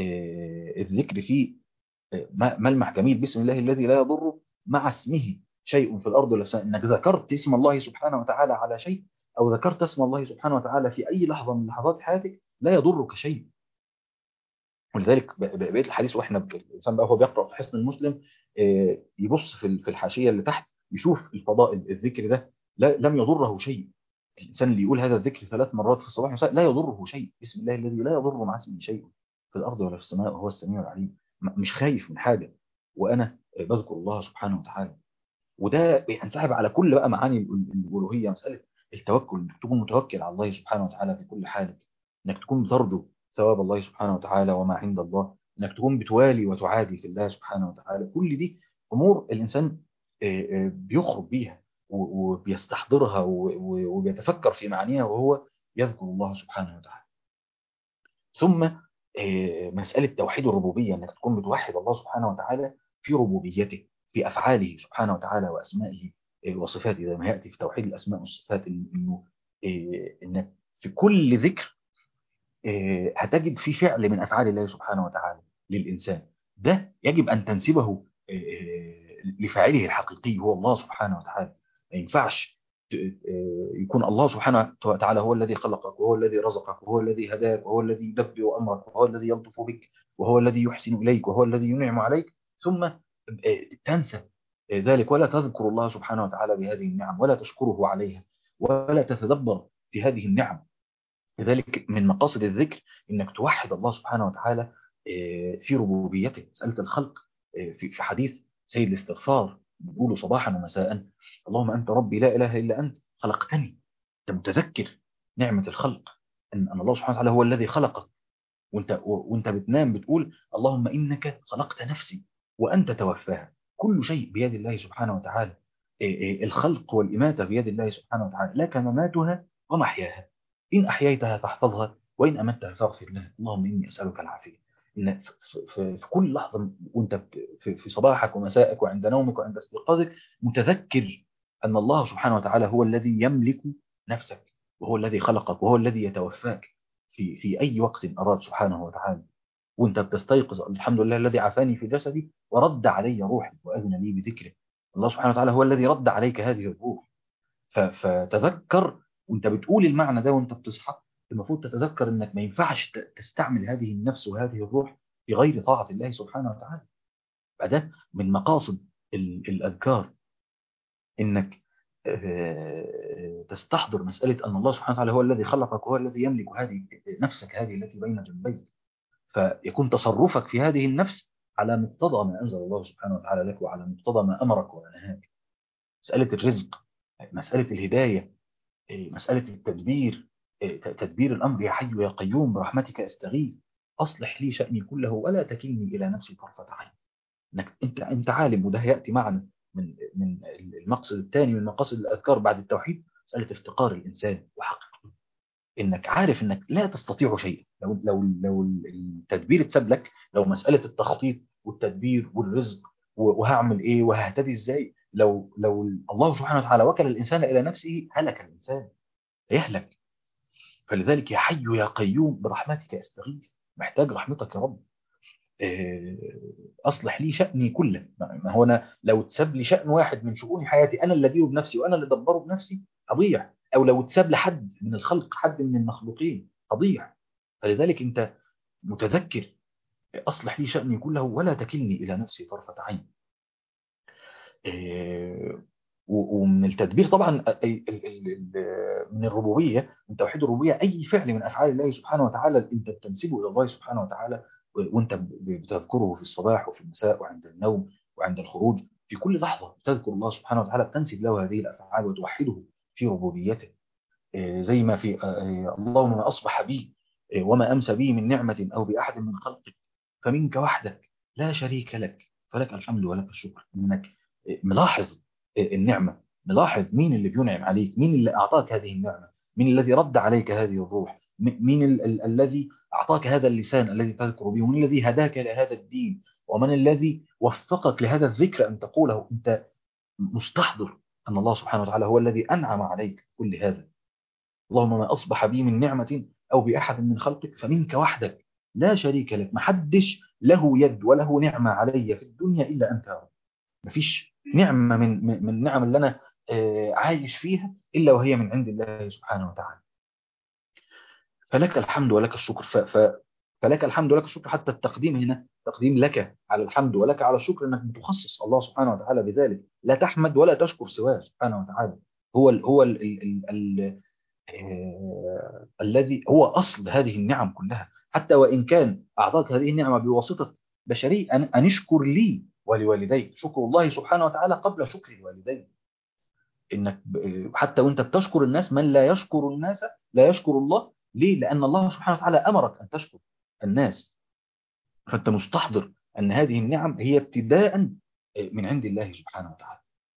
الذكر فيه ملمح جميل بسم الله الذي لا يضر مع اسمه شيء في الأرض ولا السماء إنك ذكرت اسم الله سبحانه وتعالى على شيء أو ذكرت اسم الله سبحانه وتعالى في أي لحظة من لحظات حياتك لا يضرك شيء ولذلك بقيه الحديث واحنا الانسان بقى هو بيقرا في حصن المسلم يبص في في الحاشيه اللي تحت يشوف الفضائل الذكر ده لا لم يضره شيء الانسان اللي يقول هذا الذكر ثلاث مرات في الصباح والمساء لا يضره شيء بسم الله الذي لا يضر مع اسمه شيء في الارض ولا في السماء وهو السميع العليم مش خايف من حاجه وانا بذكر الله سبحانه وتعالى وده بينسحب على كل بقى معاني الالوهيه مساله التوكل انك تكون متوكل على الله سبحانه وتعالى في كل حالك انك تكون ترجو ثواب الله سبحانه وتعالى وما عند الله انك تكون بتوالي وتعادي في الله سبحانه وتعالى كل دي امور الانسان بيخرج بيها وبيستحضرها وبيتفكر في معانيها وهو يذكر الله سبحانه وتعالى ثم مسألة توحيد الربوبية انك تكون بتوحد الله سبحانه وتعالى في ربوبيته في افعاله سبحانه وتعالى واسمائه وصفاته زي ما ياتي في توحيد الاسماء والصفات انه انك في كل ذكر هتجد في فعل من أفعال الله سبحانه وتعالى للإنسان ده يجب أن تنسبه لفاعله الحقيقي هو الله سبحانه وتعالى ما ينفعش يكون الله سبحانه وتعالى هو الذي خلقك وهو الذي رزقك وهو الذي هداك وهو الذي يدبر أمرك وهو الذي يلطف بك وهو الذي يحسن إليك وهو الذي ينعم عليك ثم تنسى ذلك ولا تذكر الله سبحانه وتعالى بهذه النعم ولا تشكره عليها ولا تتدبر في هذه النعم لذلك من مقاصد الذكر انك توحد الله سبحانه وتعالى في ربوبيته مساله الخلق في حديث سيد الاستغفار بيقولوا صباحا ومساء اللهم انت ربي لا اله الا انت خلقتني انت متذكر نعمه الخلق ان ان الله سبحانه وتعالى هو الذي خلقك وانت وانت بتنام بتقول اللهم انك خلقت نفسي وانت توفاها كل شيء بيد الله سبحانه وتعالى الخلق والاماته بيد الله سبحانه وتعالى لك مماتها ومحياها إن أحييتها فاحفظها وإن أمتها فاغفر لها اللهم إني أسألك العافية إن في, في كل لحظة وأنت في, في صباحك ومسائك وعند نومك وعند استيقاظك متذكر أن الله سبحانه وتعالى هو الذي يملك نفسك وهو الذي خلقك وهو الذي يتوفاك في في أي وقت أراد سبحانه وتعالى وانت بتستيقظ الحمد لله الذي عافاني في جسدي ورد علي روحي وأذن لي بذكره الله سبحانه وتعالى هو الذي رد عليك هذه الروح فتذكر وانت بتقول المعنى ده وانت بتصحى المفروض تتذكر انك ما ينفعش تستعمل هذه النفس وهذه الروح في غير طاعة الله سبحانه وتعالى فده من مقاصد الأذكار انك تستحضر مسألة أن الله سبحانه وتعالى هو الذي خلقك وهو الذي يملك هذه نفسك هذه التي بين جنبيك فيكون تصرفك في هذه النفس على مقتضى ما أنزل الله سبحانه وتعالى لك وعلى مقتضى ما أمرك ونهاك مسألة الرزق مسألة الهداية مسألة التدبير تدبير الأمر يا حي يا قيوم برحمتك أستغيث أصلح لي شأني كله ولا تكلني إلى نفسي طرفة عين انك انت انت عالم وده ياتي معنا من من المقصد الثاني من مقاصد الاذكار بعد التوحيد مساله افتقار الانسان وحقيقته انك عارف انك لا تستطيع شيئا لو لو لو التدبير اتساب لك لو مساله التخطيط والتدبير والرزق وهعمل ايه وههتدي ازاي لو لو الله سبحانه وتعالى وكل الانسان الى نفسه هلك الانسان يهلك فلذلك يا حي يا قيوم برحمتك استغيث محتاج رحمتك يا رب اصلح لي شأني كله ما هو انا لو تساب لي شأن واحد من شؤون حياتي انا اللي اديره بنفسي وانا اللي ادبره بنفسي اضيع او لو تساب لحد من الخلق حد من المخلوقين اضيع فلذلك انت متذكر اصلح لي شأني كله ولا تكلني الى نفسي طرفة عين ومن التدبير طبعا من الربوبية من توحيد الربوبية أي فعل من أفعال الله سبحانه وتعالى أنت بتنسبه إلى الله سبحانه وتعالى وانت بتذكره في الصباح وفي المساء وعند النوم وعند الخروج في كل لحظة تذكر الله سبحانه وتعالى تنسب له هذه الأفعال وتوحده في ربوبيته زي ما في اللهم ما أصبح بي وما أمسى بي من نعمة أو بأحد من خلقك فمنك وحدك لا شريك لك فلك الحمد ولك الشكر إنك ملاحظ النعمة ملاحظ مين اللي بينعم عليك مين اللي أعطاك هذه النعمة مين الذي رد عليك هذه الروح مين ال ال الذي أعطاك هذا اللسان الذي تذكر به ومن الذي هداك لهذا الدين ومن الذي وفقك لهذا الذكر أن تقوله أنت مستحضر أن الله سبحانه وتعالى هو الذي أنعم عليك كل هذا اللهم ما أصبح بي من نعمة أو بأحد من خلقك فمنك وحدك لا شريك لك محدش له يد وله نعمة علي في الدنيا إلا أنت يا رب مفيش نعمة من, من النعم اللي أنا عايش فيها إلا وهي من عند الله سبحانه وتعالى فلك الحمد ولك الشكر ف... ف... فلك الحمد ولك الشكر حتى التقديم هنا تقديم لك على الحمد ولك على الشكر انك بتخصص الله سبحانه وتعالى بذلك لا تحمد ولا تشكر سواه سبحانه وتعالى هو ال هو ال ال ال ال آه الذي هو اصل هذه النعم كلها حتى وان كان اعطاك هذه النعمه بواسطه بشري ان, أن اشكر لي ولوالديك شكر الله سبحانه وتعالى قبل شكر الوالدين انك حتى وانت بتشكر الناس من لا يشكر الناس لا يشكر الله ليه؟ لأن الله سبحانه وتعالى أمرك أن تشكر الناس فأنت مستحضر أن هذه النعم هي ابتداء من عند الله سبحانه وتعالى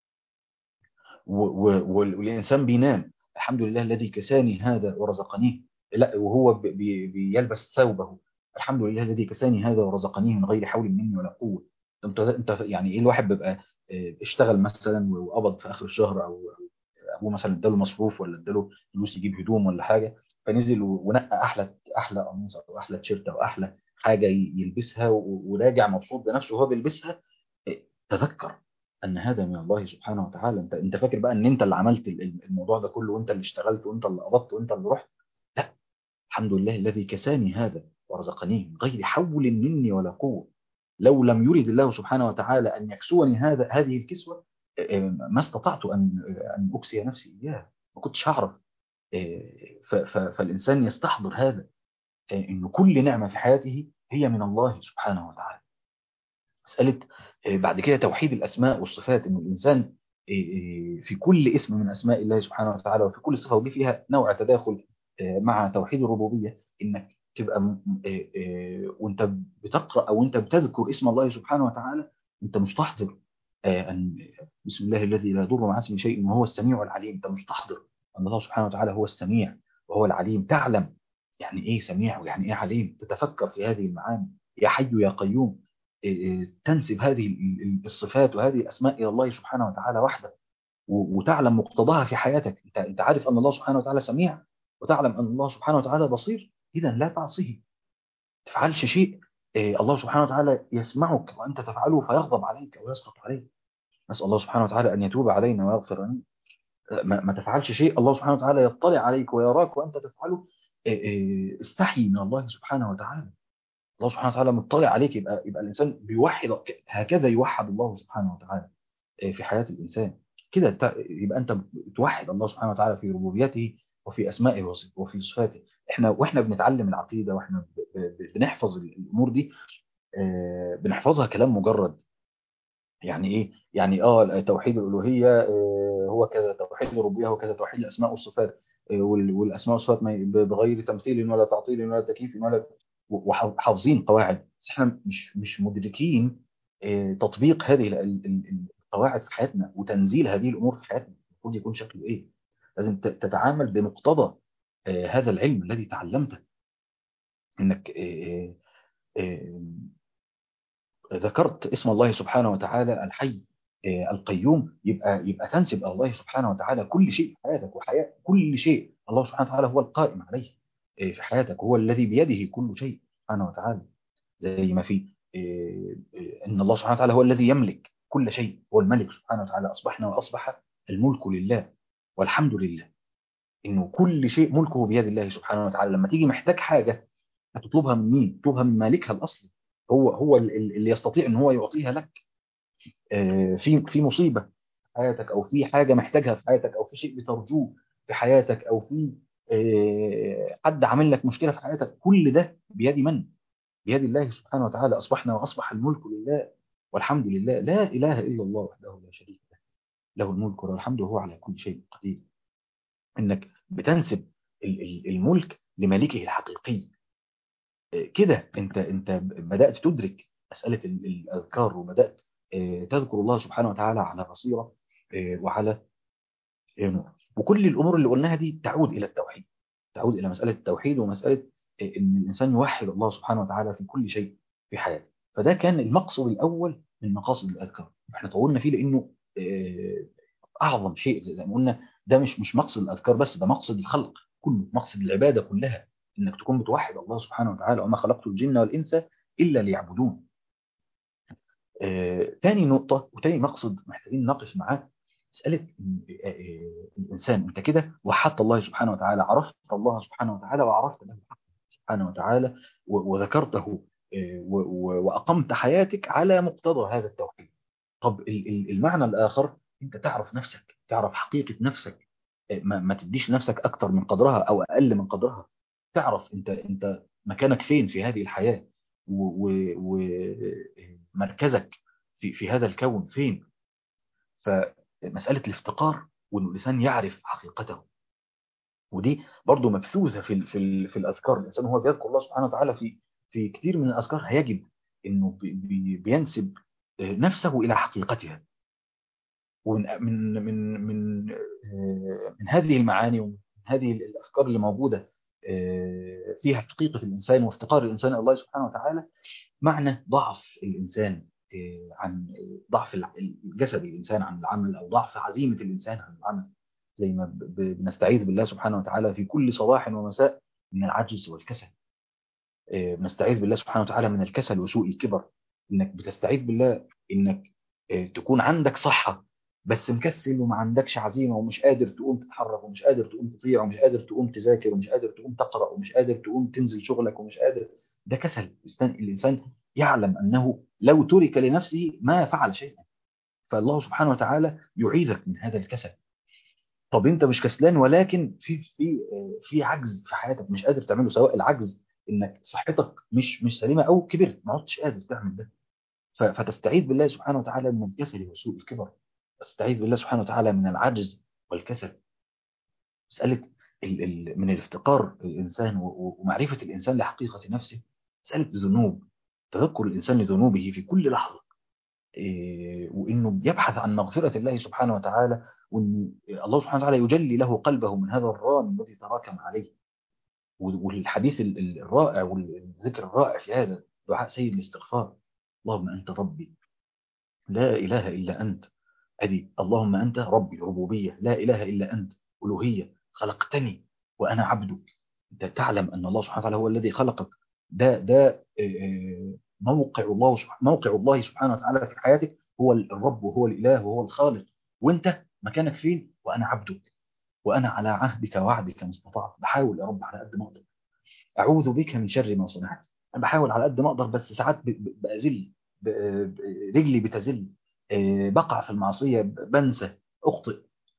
والإنسان بينام الحمد لله الذي كساني هذا ورزقنيه لا وهو بي بيلبس ثوبه الحمد لله الذي كساني هذا ورزقنيه من غير حول مني ولا قوة انت انت يعني ايه الواحد بيبقى اشتغل مثلا وقبض في اخر الشهر او ابوه مثلا اداله مصروف ولا اداله فلوس يجيب هدوم ولا حاجه فنزل ونقى احلى احلى قميص او احلى تيشيرت او احلى حاجه يلبسها وراجع مبسوط بنفسه وهو بيلبسها تذكر ان هذا من الله سبحانه وتعالى انت انت فاكر بقى ان انت اللي عملت الموضوع ده كله وانت اللي اشتغلت وانت اللي قبضت وانت اللي رحت لا الحمد لله الذي كساني هذا ورزقنيه من غير حول مني ولا قوه لو لم يرد الله سبحانه وتعالى ان يكسوني هذا هذه الكسوه ما استطعت ان ان اكسي نفسي اياها ما كنتش هعرف فالإنسان يستحضر هذا أن كل نعمة في حياته هي من الله سبحانه وتعالى مسألة بعد كده توحيد الأسماء والصفات أن الإنسان في كل اسم من أسماء الله سبحانه وتعالى وفي كل صفة ودي فيها نوع تداخل مع توحيد الربوبية إنك تبقى وانت بتقرأ أو انت بتذكر اسم الله سبحانه وتعالى انت مستحضر أن بسم الله الذي لا يضر مع اسم شيء وهو السميع العليم انت مستحضر أن الله سبحانه وتعالى هو السميع وهو العليم تعلم يعني إيه سميع ويعني إيه عليم تتفكر في هذه المعاني يا حي يا قيوم تنسب هذه الصفات وهذه الأسماء إلى الله سبحانه وتعالى وحده وتعلم مقتضاها في حياتك انت انت عارف ان الله سبحانه وتعالى سميع وتعلم ان الله سبحانه وتعالى بصير اذا لا تعصيه تفعلش شيء الله سبحانه وتعالى يسمعك وانت تفعله فيغضب عليك او يسخط عليك نسال الله سبحانه وتعالى ان يتوب علينا ويغفر لنا ما, ما تفعلش شيء الله سبحانه وتعالى يطلع عليك ويراك وانت تفعله استحي من الله سبحانه وتعالى الله سبحانه وتعالى مطلع عليك يبقى يبقى الانسان بيوحد هكذا يوحد الله سبحانه وتعالى في حياه الانسان كده يبقى انت توحد الله سبحانه وتعالى في ربوبيته وفي اسمائه وفي صفاته احنا واحنا بنتعلم العقيده واحنا بنحفظ الامور دي بنحفظها كلام مجرد يعني ايه يعني اه توحيد الالوهيه هو كذا توحيد الربوبيه هو كذا توحيد الاسماء والصفات والاسماء والصفات بغير تمثيل ولا تعطيل ولا تكييف ولا وحافظين قواعد بس احنا مش مش مدركين تطبيق هذه القواعد في حياتنا وتنزيل هذه الامور في حياتنا المفروض يكون شكله ايه لازم تتعامل بمقتضى هذا العلم الذي تعلمته انك ذكرت اسم الله سبحانه وتعالى الحي القيوم يبقى يبقى تنسب الى الله سبحانه وتعالى كل شيء في حياتك وحياه كل شيء الله سبحانه وتعالى هو القائم عليه في حياتك هو الذي بيده كل شيء سبحانه وتعالى زي ما في ان الله سبحانه وتعالى هو الذي يملك كل شيء هو الملك سبحانه وتعالى اصبحنا واصبح الملك لله والحمد لله انه كل شيء ملكه بيد الله سبحانه وتعالى لما تيجي محتاج حاجه هتطلبها من مين؟ تطلبها من مالكها الاصلي هو هو اللي يستطيع ان هو يعطيها لك في في مصيبه في حياتك او في حاجه محتاجها في حياتك او في شيء بترجوه في حياتك او في حد عامل لك مشكله في حياتك كل ده بيد من؟ بيد الله سبحانه وتعالى اصبحنا واصبح الملك لله والحمد لله لا اله الا الله وحده لا شريك له له الملك والحمد وهو على كل شيء قدير انك بتنسب الملك لمالكه الحقيقي كده انت انت بدات تدرك مساله الاذكار وبدات تذكر الله سبحانه وتعالى على بصيره وعلى نور وكل الامور اللي قلناها دي تعود الى التوحيد تعود الى مساله التوحيد ومساله ان الانسان يوحد الله سبحانه وتعالى في كل شيء في حياته فده كان المقصد الاول من مقاصد الاذكار احنا طولنا فيه لانه اعظم شيء زي ما قلنا ده مش مش مقصد الاذكار بس ده مقصد الخلق كله مقصد العباده كلها انك تكون بتوحد الله سبحانه وتعالى وما خلقت الجن والانس الا ليعبدون آه، تاني نقطة وتاني مقصد محتاجين نقف معاه مسألة الإنسان أنت كده وحدت الله سبحانه وتعالى عرفت الله سبحانه وتعالى وعرفت له سبحانه وتعالى وذكرته وأقمت حياتك على مقتضى هذا التوحيد طب المعنى الآخر أنت تعرف نفسك تعرف حقيقة نفسك ما, ما تديش نفسك أكتر من قدرها أو أقل من قدرها تعرف أنت أنت مكانك فين في هذه الحياة ومركزك في, في هذا الكون فين فمسألة الافتقار وأن الإنسان يعرف حقيقته ودي برضو مبثوثة في, في, في الأذكار الإنسان هو بيذكر الله سبحانه وتعالى في في كثير من الأذكار هيجب أنه بي بينسب نفسه إلى حقيقتها ومن من من من من هذه المعاني ومن هذه الأفكار اللي موجودة فيها حقيقة الإنسان وافتقار الإنسان إلى الله سبحانه وتعالى معنى ضعف الإنسان عن ضعف الجسد الإنسان عن العمل أو ضعف عزيمة الإنسان عن العمل زي ما بنستعيذ بالله سبحانه وتعالى في كل صباح ومساء من العجز والكسل بنستعيذ بالله سبحانه وتعالى من الكسل وسوء الكبر انك بتستعيذ بالله انك تكون عندك صحة بس مكسل وما عندكش عزيمة ومش قادر تقوم تتحرك ومش قادر تقوم تطيع ومش قادر تقوم تذاكر ومش قادر تقوم تقرأ ومش قادر تقوم تنزل شغلك ومش قادر ده كسل الإنسان يعلم أنه لو ترك لنفسه ما فعل شيئا فالله سبحانه وتعالى يعيذك من هذا الكسل طب انت مش كسلان ولكن في في في عجز في حياتك مش قادر تعمله سواء العجز انك صحتك مش مش سليمه او كبرت ما عدتش قادر تعمل ده فتستعيذ بالله سبحانه وتعالى من الكسل وسوء الكبر تستعيذ بالله سبحانه وتعالى من العجز والكسل مساله ال ال من الافتقار الانسان ومعرفه الانسان لحقيقه نفسه مساله ذنوب تذكر الانسان لذنوبه في كل لحظه وانه يبحث عن مغفره الله سبحانه وتعالى وان الله سبحانه وتعالى يجلي له قلبه من هذا الران الذي تراكم عليه والحديث الرائع والذكر الرائع في هذا دعاء سيد الاستغفار اللهم انت ربي لا اله الا انت ادي اللهم انت ربي ربوبيه لا اله الا انت الوهيه خلقتني وانا عبدك انت تعلم ان الله سبحانه وتعالى هو الذي خلقك ده ده موقع الله موقع الله سبحانه وتعالى في حياتك هو الرب وهو الاله وهو الخالق وانت مكانك فين وانا عبدك وانا على عهدك ووعدك ما استطعت بحاول يا رب على قد ما اقدر اعوذ بك من شر ما صنعت انا بحاول على قد ما اقدر بس ساعات بأزل رجلي بتزل بقع في المعصيه بنسى اخطئ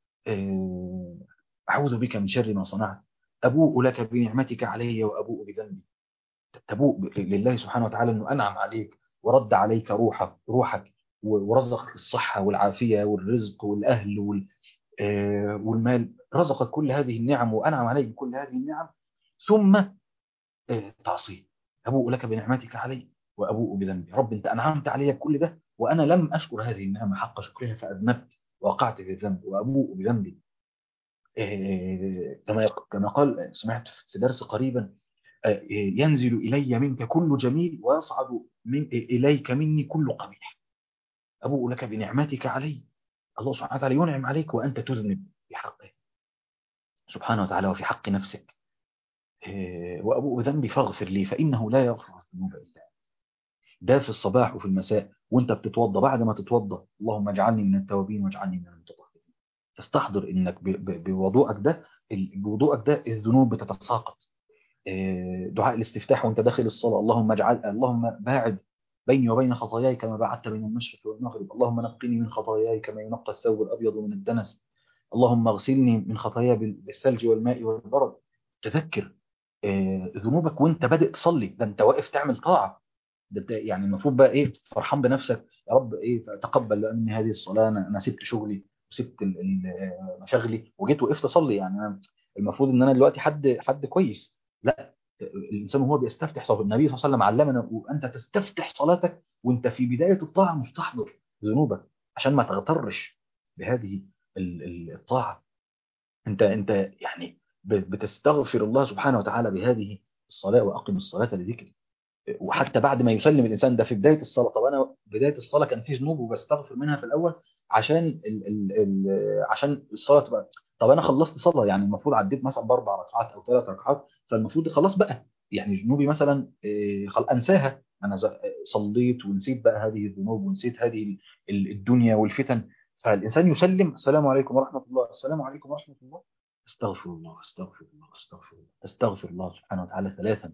اعوذ بك من شر ما صنعت ابوء لك بنعمتك علي وابوء بذنبي تبوء لله سبحانه وتعالى انه انعم عليك ورد عليك روحك روحك ورزقك الصحه والعافيه والرزق والاهل وال والمال رزقك كل هذه النعم وانعم عليك بكل هذه النعم ثم تعصيه ابوء لك بنعمتك علي وابوء بذنبي رب انت انعمت علي بكل ده وانا لم اشكر هذه النعمه حق شكرها فاذنبت وقعت في الذنب وابوء بذنبي كما كما قال سمعت في درس قريبا ينزل الي منك كل جميل ويصعد من اليك مني كل قبيح ابوء لك بنعمتك علي الله سبحانه وتعالى ينعم عليك وانت تذنب في حقه سبحانه وتعالى وفي حق نفسك وابوء ذنبي فاغفر لي فانه لا يغفر الذنوب الا انت ده في الصباح وفي المساء وانت بتتوضى بعد ما تتوضى اللهم اجعلني من التوابين واجعلني من المتطهرين تستحضر انك بوضوءك ده بوضوءك ده الذنوب بتتساقط دعاء الاستفتاح وانت داخل الصلاه اللهم اجعل اللهم باعد بيني وبين خطاياي كما بعدت بين المشرق والمغرب اللهم نقني من خطاياي كما ينقى الثوب الابيض من الدنس اللهم اغسلني من خطاياي بالثلج والماء والبرد تذكر ذنوبك وانت بادئ تصلي ده انت واقف تعمل طاعه ده يعني المفروض بقى ايه فرحان بنفسك يا رب ايه تقبل مني هذه الصلاه انا انا سبت شغلي وسبت مشاغلي وجيت وقفت اصلي يعني أنا المفروض ان انا دلوقتي حد حد كويس لا الانسان وهو بيستفتح صلاه النبي صلى الله عليه وسلم علمنا وانت تستفتح صلاتك وانت في بدايه الطاعه مستحضر ذنوبك عشان ما تغترش بهذه الطاعه انت انت يعني بتستغفر الله سبحانه وتعالى بهذه الصلاه واقم الصلاه لذكري وحتى بعد ما يسلم الانسان ده في بدايه الصلاه طب انا بدايه الصلاه كان في ذنوب وبستغفر منها في الاول عشان ال ال ال عشان الصلاه تبقى طب انا خلصت صلاه يعني المفروض عديت مثلا باربع ركعات او ثلاث ركعات فالمفروض خلاص بقى يعني ذنوبي مثلا انساها انا صليت ونسيت بقى هذه الذنوب ونسيت هذه الدنيا والفتن فالانسان يسلم السلام عليكم ورحمه الله السلام عليكم ورحمه الله استغفر الله استغفر الله استغفر الله استغفر الله سبحانه وتعالى ثلاثا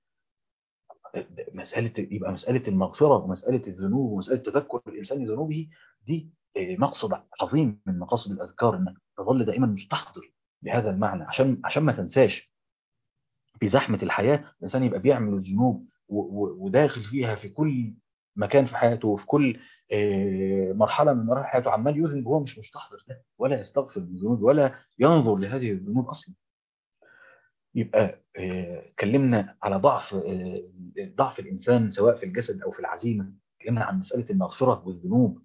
مساله يبقى مساله المغفره ومساله الذنوب ومساله تذكر الانسان ذنوبه دي مقصد عظيم من مقاصد الاذكار انك تظل دائما مستحضر بهذا المعنى عشان عشان ما تنساش في زحمه الحياه الانسان يبقى بيعمل الذنوب وداخل فيها في كل مكان في حياته وفي كل مرحله من مراحل حياته عمال يذنب وهو مش مستحضر ده ولا يستغفر الذنوب ولا ينظر لهذه الذنوب اصلا يبقى اتكلمنا على ضعف ضعف الانسان سواء في الجسد او في العزيمه اتكلمنا عن مساله المغفره والذنوب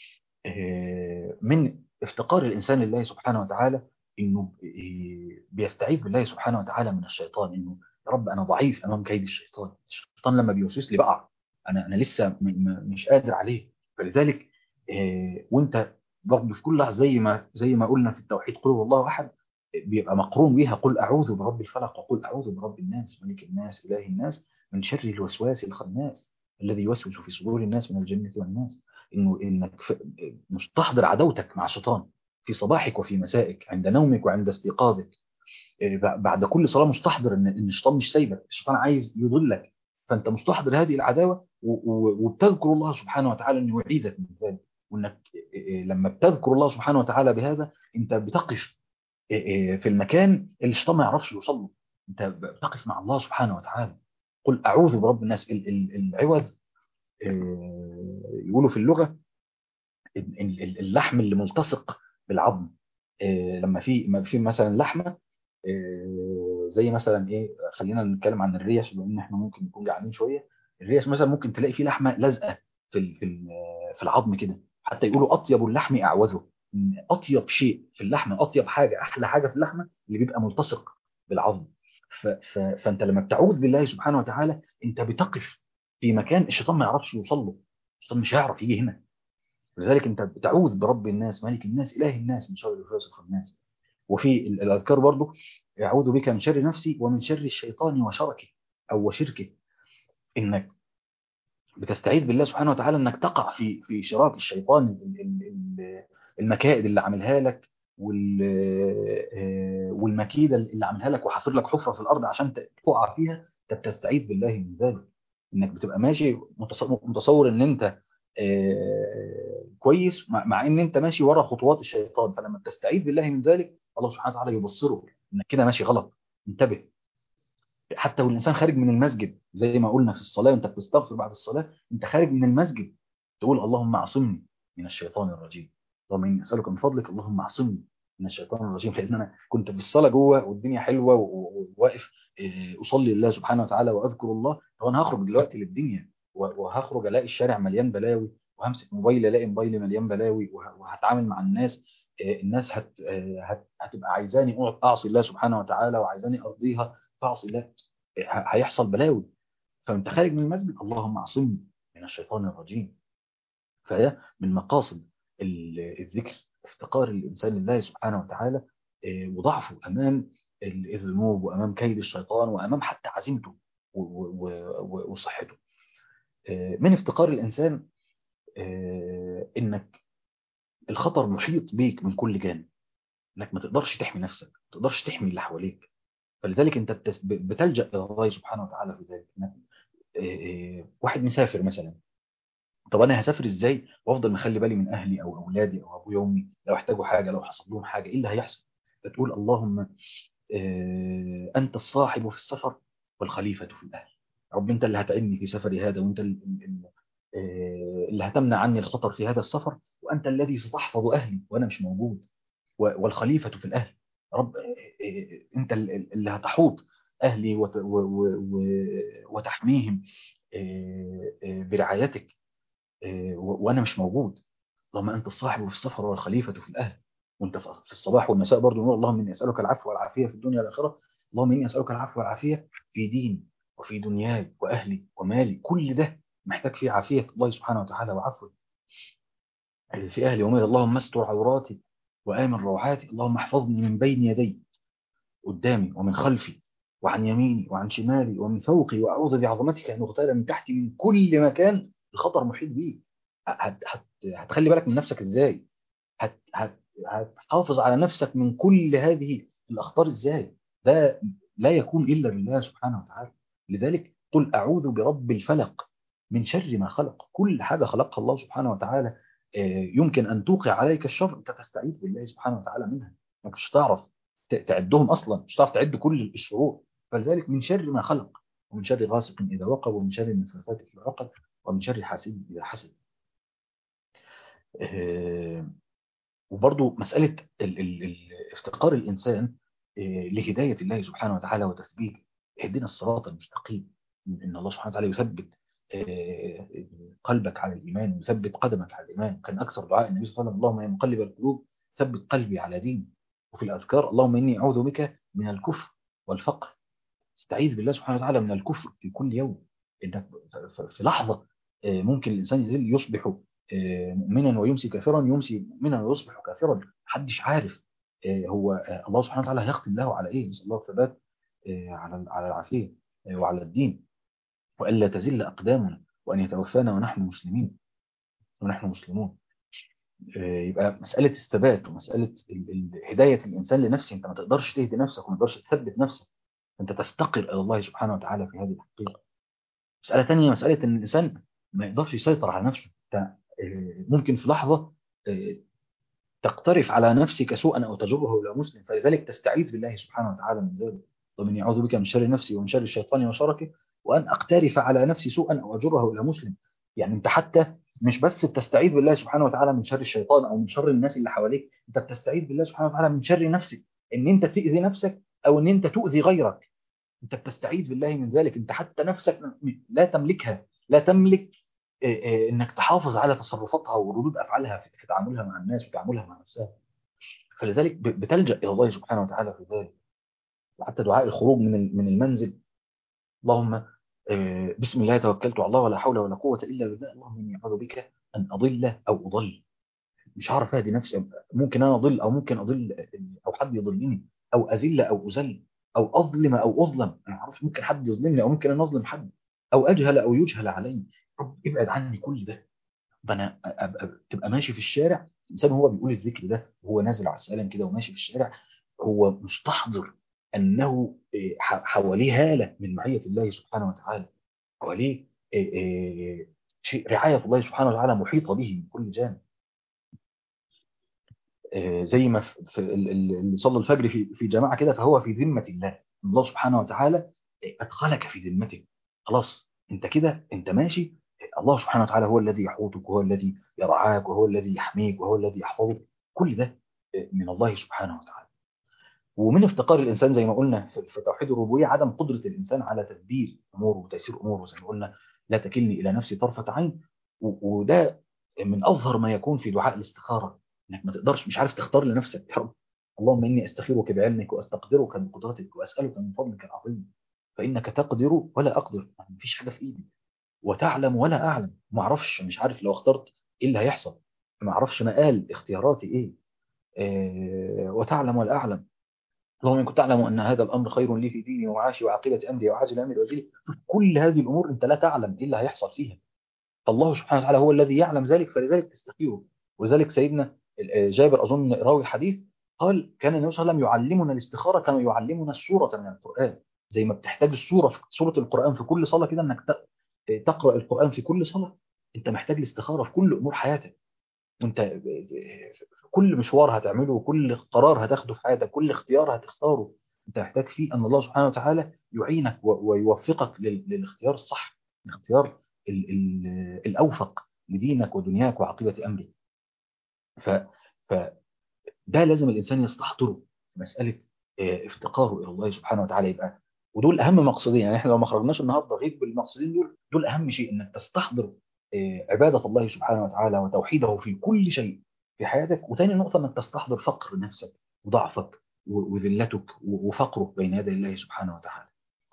من افتقار الانسان لله سبحانه وتعالى انه بيستعيذ بالله سبحانه وتعالى من الشيطان انه يا رب انا ضعيف امام كيد الشيطان الشيطان لما بيوسوس لي بقع انا انا لسه مش قادر عليه فلذلك وانت برضه في كل لحظه زي ما زي ما قلنا في التوحيد قل هو الله احد بيبقى مقرون بيها قل اعوذ برب الفلق وقل اعوذ برب الناس ملك الناس اله الناس من شر الوسواس الخناس الذي يوسوس في صدور الناس من الجنه والناس انه انك مستحضر عداوتك مع الشيطان في صباحك وفي مسائك عند نومك وعند استيقاظك بعد كل صلاه مستحضر ان ان الشيطان مش سايبك الشيطان عايز يضلك فانت مستحضر هذه العداوه وبتذكر الله سبحانه وتعالى انه يعيذك من ذلك وانك لما بتذكر الله سبحانه وتعالى بهذا انت بتقف في المكان اللي الشيطان ما يعرفش يوصل له انت بتقف مع الله سبحانه وتعالى قل اعوذ برب الناس العوذ يقولوا في اللغه اللحم اللي ملتصق بالعظم لما في ما في مثلا لحمه زي مثلا ايه خلينا نتكلم عن الريش بما ان احنا ممكن نكون جعانين شويه الريش مثلا ممكن تلاقي فيه لحمه لازقه في في في العظم كده حتى يقولوا اطيب اللحم اعوذه اطيب شيء في اللحمه اطيب حاجه احلى حاجه في اللحمه اللي بيبقى ملتصق بالعظم ف ف فانت لما بتعوذ بالله سبحانه وتعالى انت بتقف في مكان الشيطان ما يعرفش يوصل له الشيطان مش هيعرف يجي هنا لذلك انت بتعوذ برب الناس ملك الناس اله الناس من شر الوسواس الخناس وفي الاذكار برضه اعوذ بك من شر نفسي ومن شر الشيطان وشركه او وشركه انك بتستعيذ بالله سبحانه وتعالى انك تقع في في شراك الشيطان المكائد اللي عاملها لك والمكيده اللي عاملها لك وحافر لك حفره في الارض عشان تقع فيها انت بتستعيذ بالله من ذلك انك بتبقى ماشي متصور ان انت كويس مع ان انت ماشي ورا خطوات الشيطان فلما بتستعيذ بالله من ذلك الله سبحانه وتعالى يبصره انك كده ماشي غلط انتبه حتى والانسان خارج من المسجد زي ما قلنا في الصلاه وانت بتستغفر بعد الصلاه انت خارج من المسجد تقول اللهم اعصمني من الشيطان الرجيم اللهم اني اسالك من فضلك اللهم اعصمني من الشيطان الرجيم لان انا كنت في الصلاه جوه والدنيا حلوه وواقف اصلي لله سبحانه وتعالى واذكر الله طب انا هخرج دلوقتي للدنيا وهخرج الاقي الشارع مليان بلاوي وهمسك موبايل الاقي موبايلي مليان بلاوي وهتعامل مع الناس الناس هت هتبقى عايزاني اقعد اعصي الله سبحانه وتعالى وعايزاني ارضيها فاعصي الله هيحصل بلاوي فانت خارج من المسجد اللهم اعصمني من الشيطان الرجيم فده من مقاصد الذكر افتقار الانسان لله سبحانه وتعالى وضعفه امام الذنوب وامام كيد الشيطان وامام حتى عزيمته وصحته من افتقار الانسان انك الخطر محيط بيك من كل جانب انك ما تقدرش تحمي نفسك ما تقدرش تحمي اللي حواليك فلذلك انت بتلجا الى الله سبحانه وتعالى في ذلك واحد مسافر مثلا طب انا هسافر ازاي وافضل مخلي بالي من اهلي او اولادي او ابويا وامي لو احتاجوا حاجه لو حصل لهم حاجه ايه اللي هيحصل فتقول اللهم انت الصاحب في السفر والخليفه في الاهل رب انت اللي هتعني في سفري هذا وانت اللي هتمنع عني الخطر في هذا السفر وانت الذي ستحفظ اهلي وانا مش موجود والخليفه في الاهل رب انت اللي هتحوط اهلي وتحميهم برعايتك وانا مش موجود اللهم انت الصاحب في السفر والخليفه في الاهل وانت في الصباح والمساء برضه نقول اللهم اني اسالك العفو والعافيه في الدنيا والاخره اللهم اني اسالك العفو والعافيه في ديني وفي دنياي واهلي ومالي كل ده محتاج فيه عافيه الله سبحانه وتعالى وعفوه في اهلي ومالي اللهم استر عوراتي وامن روعاتي اللهم احفظني من بين يدي قدامي ومن خلفي وعن يميني وعن شمالي ومن فوقي واعوذ بعظمتك ان اغتال من تحتي من كل مكان الخطر محيط بيك هت هت هتخلي بالك من نفسك ازاي هت هت هتحافظ على نفسك من كل هذه الاخطار ازاي ده لا يكون الا بالله سبحانه وتعالى لذلك قل اعوذ برب الفلق من شر ما خلق كل حاجه خلقها الله سبحانه وتعالى يمكن ان توقع عليك الشر انت تستعيذ بالله سبحانه وتعالى منها مش هتعرف تعدهم اصلا مش هتعرف تعد كل الشرور فلذلك من شر ما خلق ومن شر غاسق اذا وقب ومن شر النفاثات في العقد ومن شر حاسد اذا حسد وبرضو مسألة ال ال ال افتقار الإنسان لهداية الله سبحانه وتعالى وتثبيته اهدنا الصراط المستقيم إن الله سبحانه وتعالى يثبت قلبك على الإيمان ويثبت قدمك على الإيمان كان أكثر دعاء النبي صلى الله عليه وسلم اللهم يا مقلب القلوب ثبت قلبي على دين وفي الأذكار اللهم إني أعوذ بك من الكفر والفقر استعيذ بالله سبحانه وتعالى من الكفر في كل يوم إنك في لحظة ممكن الإنسان يصبح مؤمنا ويمسي كافرا يمسي مؤمنا ويصبح كافرا محدش عارف هو الله سبحانه وتعالى هيختم له على ايه نسال الله الثبات على على العافيه وعلى الدين والا تزل اقدامنا وان يتوفانا ونحن مسلمين ونحن مسلمون يبقى مساله الثبات ومساله هدايه الانسان لنفسه انت ما تقدرش تهدي نفسك وما تقدرش تثبت نفسك انت تفتقر الى الله سبحانه وتعالى في هذه الحقيقه مساله ثانيه مساله ان الانسان ما يقدرش يسيطر على نفسه ممكن في لحظة تقترف على نفسك سوءا أو تجره إلى مسلم فلذلك تستعيذ بالله سبحانه وتعالى من ذلك ومن يعوذ بك من شر نفسي ومن شر الشيطان وشركه وأن أقترف على نفسي سوءا أو أجره إلى مسلم يعني أنت حتى مش بس بتستعيذ بالله سبحانه وتعالى من شر الشيطان أو من شر الناس اللي حواليك أنت بتستعيذ بالله سبحانه وتعالى من شر نفسك إن أنت تؤذي نفسك أو إن أنت تؤذي غيرك أنت بتستعيذ بالله من ذلك أنت حتى نفسك لا تملكها لا تملك انك تحافظ على تصرفاتها وردود افعالها في تعاملها مع الناس وتعاملها مع نفسها فلذلك بتلجا الى الله سبحانه وتعالى في ذلك وحتى دعاء الخروج من من المنزل اللهم بسم الله توكلت على الله ولا حول ولا قوه الا بالله اللهم اني اعوذ بك ان اضل او اضل مش هعرف اهدي نفسي ممكن انا اضل او ممكن اضل او حد يضلني او اذل او اذل او اظلم او اظلم انا ما اعرفش ممكن حد يظلمني او ممكن انا اظلم حد او اجهل او يجهل علي رب ابعد عني كل ده انا تبقى ماشي في الشارع الانسان هو بيقول الذكر ده وهو نازل على السلام كده وماشي في الشارع هو مستحضر انه حواليه هاله من معيه الله سبحانه وتعالى حواليه شيء رعايه الله سبحانه وتعالى محيطه به من كل جانب زي ما في اللي صلى الفجر في في جماعه كده فهو في ذمه الله الله سبحانه وتعالى ادخلك في ذمته خلاص انت كده انت ماشي الله سبحانه وتعالى هو الذي يحوطك وهو الذي يرعاك وهو الذي يحميك وهو الذي يحفظك كل ده من الله سبحانه وتعالى ومن افتقار الانسان زي ما قلنا في توحيد الربوبيه عدم قدره الانسان على تدبير اموره وتيسير اموره زي ما قلنا لا تكلني الى نفسي طرفه عين وده من اظهر ما يكون في دعاء الاستخاره انك ما تقدرش مش عارف تختار لنفسك يا رب اللهم اني استخيرك بعلمك واستقدرك بقدرتك واسالك من فضلك العظيم فانك تقدر ولا اقدر ما فيش حاجه في ايدي وتعلم ولا اعلم ما اعرفش مش عارف لو اخترت ايه اللي هيحصل ما اعرفش مقال اختياراتي ايه, إيه وتعلم ولا اعلم اللهم ان كنت تعلم ان هذا الامر خير لي في ديني ومعاشي وعاقبه امري وعاجل امري واجلي كل هذه الامور انت لا تعلم ايه اللي هيحصل فيها فالله سبحانه وتعالى هو الذي يعلم ذلك فلذلك تستخيره ولذلك سيدنا جابر اظن راوي الحديث قال كان النبي صلى الله عليه وسلم يعلمنا الاستخاره كما يعلمنا السوره من القران زي ما بتحتاج السوره في سوره القران في كل صلاه كده انك تقرا القران في كل صلاه انت محتاج الاستخاره في كل امور حياتك وانت في كل مشوار هتعمله وكل قرار هتاخده في حياتك كل اختيار هتختاره انت محتاج فيه ان الله سبحانه وتعالى يعينك ويوفقك للاختيار الصح الاختيار ال ال الاوفق لدينك ودنياك وعاقبه امرك ف فده لازم الانسان يستحضره في مساله افتقاره الى الله سبحانه وتعالى يبقى ودول اهم مقصدين يعني احنا لو ما خرجناش النهارده غير بالمقصدين دول دول اهم شيء انك تستحضر عباده الله سبحانه وتعالى وتوحيده في كل شيء في حياتك وتاني نقطه انك تستحضر فقر نفسك وضعفك وذلتك وفقرك بين يدي الله سبحانه وتعالى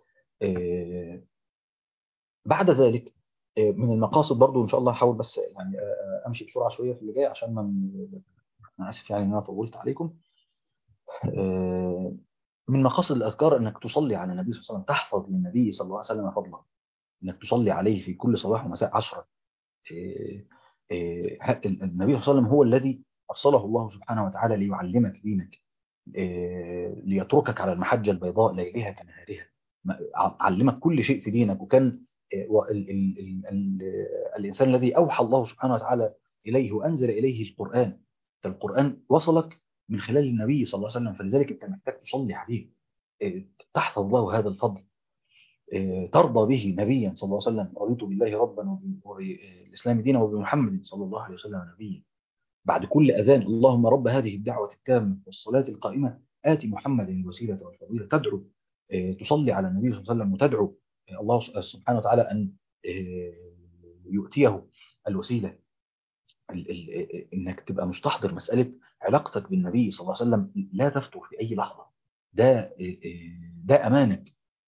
بعد ذلك من المقاصد برضو ان شاء الله هحاول بس يعني امشي بسرعه شويه في اللي جاي عشان ما انا اسف يعني ان انا طولت عليكم من مقاصد الاذكار انك تصلي على النبي صلى الله عليه وسلم تحفظ للنبي صلى الله عليه وسلم فضله انك تصلي عليه في كل صباح ومساء عشرة النبي صلى الله عليه وسلم هو الذي ارسله الله سبحانه وتعالى ليعلمك دينك ليتركك على المحجه البيضاء ليلها كنهارها علمك كل شيء في دينك وكان ال ال ال ال الإنسان الذي أوحى الله سبحانه وتعالى إليه وأنزل إليه القرآن القرآن وصلك من خلال النبي صلى الله عليه وسلم فلذلك أنت محتاج تصلي عليه تحفظ له هذا الفضل ترضى به نبيا صلى الله عليه وسلم رضيت بالله ربا وبالإسلام دينا وبمحمد صلى الله عليه وسلم نبيا بعد كل أذان اللهم رب هذه الدعوة التامة والصلاة القائمة آتي محمد الوسيلة والفضيلة تدعو تصلي على النبي صلى الله عليه وسلم وتدعو الله سبحانه وتعالى أن يؤتيه الوسيلة انك تبقى مستحضر مسألة علاقتك بالنبي صلى الله عليه وسلم لا تفتر في أي لحظة ده ده أمانك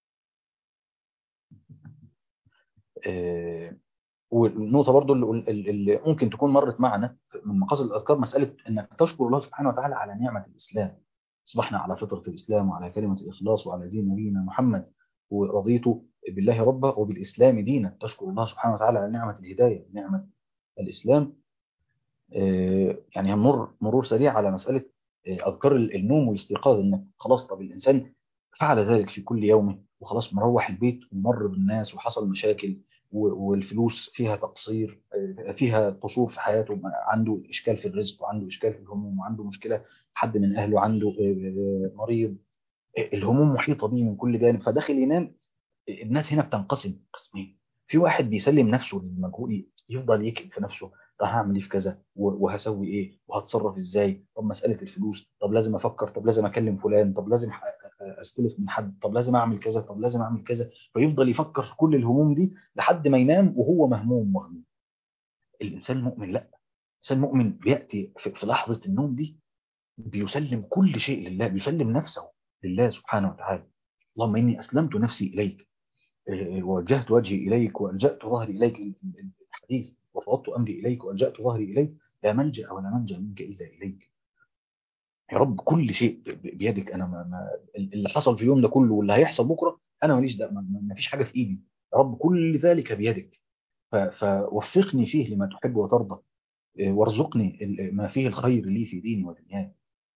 والنقطة برضو اللي ممكن تكون مرت معنا من مقاصد الأذكار مسألة أنك تشكر الله سبحانه وتعالى على نعمة الإسلام أصبحنا على فطرة الإسلام وعلى كلمة الإخلاص وعلى دين نبينا محمد ورضيت بالله ربا وبالإسلام دينا تشكر الله سبحانه وتعالى على نعمة الهداية نعمة الإسلام يعني هنمر مرور سريع على مسألة أذكار النوم والاستيقاظ إنك خلاص طب الإنسان فعل ذلك في كل يومه وخلاص مروح البيت ومر بالناس وحصل مشاكل والفلوس فيها تقصير فيها قصور في حياته عنده إشكال في الرزق وعنده إشكال في الهموم وعنده مشكلة حد من أهله عنده مريض الهموم محيطة به من كل جانب فداخل ينام الناس هنا بتنقسم قسمين في واحد بيسلم نفسه للمجهول يفضل يكتب في نفسه طب هعمل ايه في كذا وهسوي ايه وهتصرف ازاي طب مساله الفلوس طب لازم افكر طب لازم اكلم فلان طب لازم استلف من حد طب لازم اعمل كذا طب لازم اعمل كذا فيفضل يفكر في كل الهموم دي لحد ما ينام وهو مهموم مغموم الانسان المؤمن لا الانسان المؤمن بياتي في لحظه النوم دي بيسلم كل شيء لله بيسلم نفسه لله سبحانه وتعالى اللهم اني اسلمت نفسي اليك ووجهت وجهي اليك والجات ظهري اليك الحديث وفوضت امري اليك والجات ظهري اليك لا ملجا ولا منجا منك الا اليك يا رب كل شيء بيدك انا ما ما اللي حصل في اليوم ده كله واللي هيحصل بكره انا ماليش ده ما فيش حاجه في ايدي يا رب كل ذلك بيدك فوفقني فيه لما تحب وترضى وارزقني ما فيه الخير لي في ديني ودنياي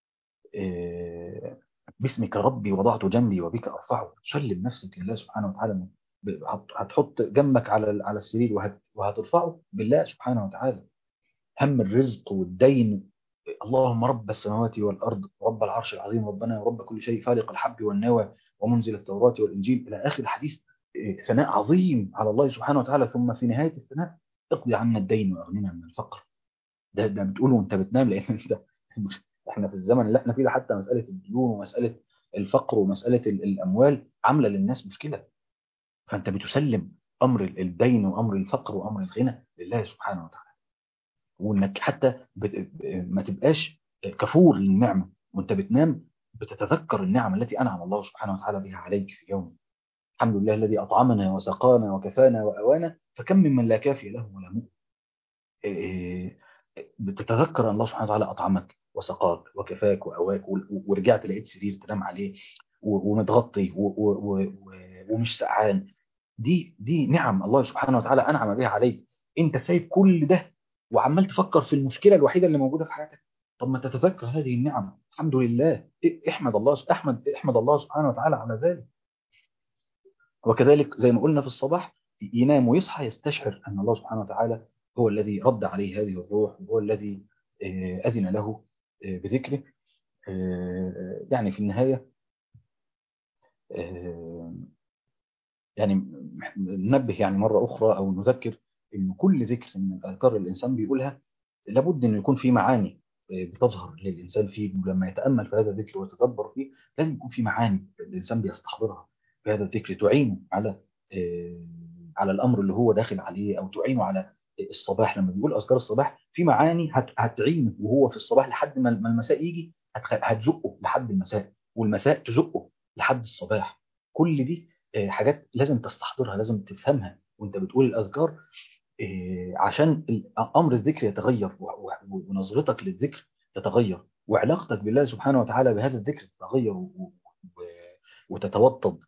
باسمك ربي وضعت جنبي وبك ارفعه سلم نفسك لله سبحانه وتعالى هتحط جنبك على على السرير وهت وهترفعه بالله سبحانه وتعالى هم الرزق والدين اللهم رب السماوات والارض رب العرش العظيم ربنا ورب كل شيء فالق الحب والنوى ومنزل التوراة والانجيل الى اخر الحديث ثناء عظيم على الله سبحانه وتعالى ثم في نهايه الثناء اقضي عنا الدين واغننا من الفقر ده ده بتقوله وانت بتنام لان انت احنا في الزمن اللي احنا فيه ده حتى مساله الديون ومساله الفقر ومساله الاموال عامله للناس مشكله فانت بتسلم امر الدين وامر الفقر وامر الغنى لله سبحانه وتعالى وانك حتى ما تبقاش كفور للنعمه وانت بتنام بتتذكر النعم التي انعم الله سبحانه وتعالى بها عليك في يوم الحمد لله الذي اطعمنا وسقانا وكفانا واوانا فكم ممن لا كافي له ولا مؤمن بتتذكر ان الله سبحانه وتعالى اطعمك وسقاك وكفاك واواك ورجعت لقيت سرير تنام عليه ومتغطي ومش سقعان دي دي نعم الله سبحانه وتعالى انعم بها عليك انت سايب كل ده وعمال تفكر في المشكله الوحيده اللي موجوده في حياتك طب ما تتذكر هذه النعم الحمد لله احمد الله احمد احمد الله سبحانه وتعالى على ذلك وكذلك زي ما قلنا في الصباح ينام ويصحى يستشعر ان الله سبحانه وتعالى هو الذي رد عليه هذه الروح وهو الذي اذن له بذكره يعني في النهايه يعني ننبه يعني مرة أخرى أو نذكر إن كل ذكر من الأذكار اللي الإنسان بيقولها لابد إنه يكون في معاني بتظهر للإنسان فيه لما يتأمل في هذا الذكر ويتدبر فيه لازم يكون في معاني الإنسان بيستحضرها في هذا الذكر تعينه على على الأمر اللي هو داخل عليه أو تعينه على الصباح لما بيقول أذكار الصباح في معاني هتعينه وهو في الصباح لحد ما المساء يجي هتزقه لحد المساء والمساء تزقه لحد الصباح كل دي حاجات لازم تستحضرها لازم تفهمها وانت بتقول الاذكار عشان امر الذكر يتغير ونظرتك للذكر تتغير وعلاقتك بالله سبحانه وتعالى بهذا الذكر تتغير وتتوطد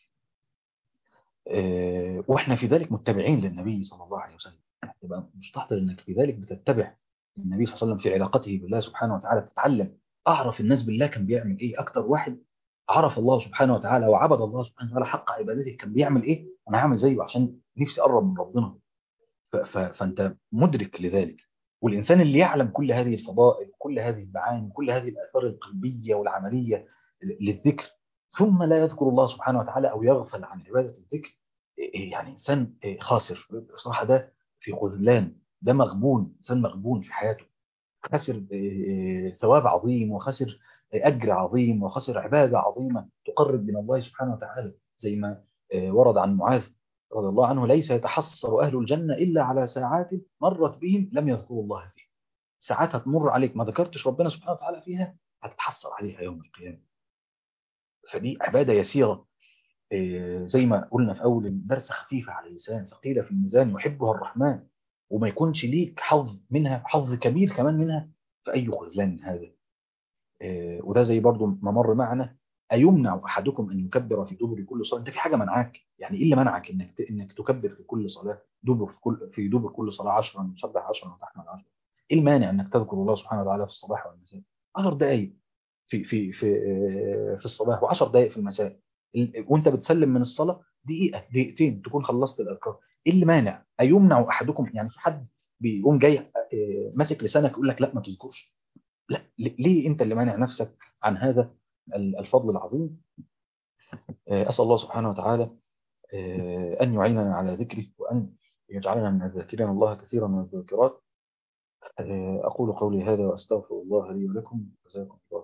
واحنا في ذلك متبعين للنبي صلى الله عليه وسلم تبقى مستحضر انك في ذلك بتتبع النبي صلى الله عليه وسلم في علاقته بالله سبحانه وتعالى تتعلم اعرف الناس بالله كان بيعمل ايه اكتر واحد عرف الله سبحانه وتعالى وعبد الله سبحانه وتعالى حق عبادته كان بيعمل ايه انا هعمل زيه عشان نفسي اقرب من ربنا فانت مدرك لذلك والانسان اللي يعلم كل هذه الفضائل وكل هذه المعاني وكل هذه الاثار القلبيه والعمليه للذكر ثم لا يذكر الله سبحانه وتعالى او يغفل عن عباده الذكر يعني انسان خاسر بصراحه ده في خذلان ده مغبون انسان مغبون في حياته خسر ثواب عظيم وخسر أجر عظيم وخسر عبادة عظيمة تقرب من الله سبحانه وتعالى زي ما ورد عن معاذ رضي الله عنه ليس يتحسر أهل الجنة إلا على ساعات مرت بهم لم يذكروا الله فيها ساعات هتمر عليك ما ذكرتش ربنا سبحانه وتعالى فيها هتتحسر عليها يوم القيامة فدي عبادة يسيرة زي ما قلنا في أول الدرس خفيفة على اللسان ثقيلة في الميزان يحبها الرحمن وما يكونش ليك حظ منها حظ كبير كمان منها في أي خذلان هذا وده زي برضو ما مر معنا أيمنع أحدكم أن يكبر في دبر كل صلاة أنت في حاجة منعك يعني إيه اللي منعك إنك إنك تكبر في كل صلاة دبر في كل في دبر كل صلاة 10 نسبح 10 وتحمل 10 إيه المانع إنك تذكر الله سبحانه وتعالى في الصباح والمساء 10 دقائق في في في في الصباح و10 دقائق في المساء وأنت بتسلم من الصلاة دقيقة دقيقتين تكون خلصت الأذكار إيه اللي مانع أيمنع أحدكم يعني في حد بيقوم جاي ماسك لسانك يقول لك لا ما تذكرش لا ليه انت اللي مانع نفسك عن هذا الفضل العظيم اسال الله سبحانه وتعالى ان يعيننا على ذكره وان يجعلنا من الذاكرين الله كثيرا من الذاكرات اقول قولي هذا واستغفر الله لي ولكم جزاكم الله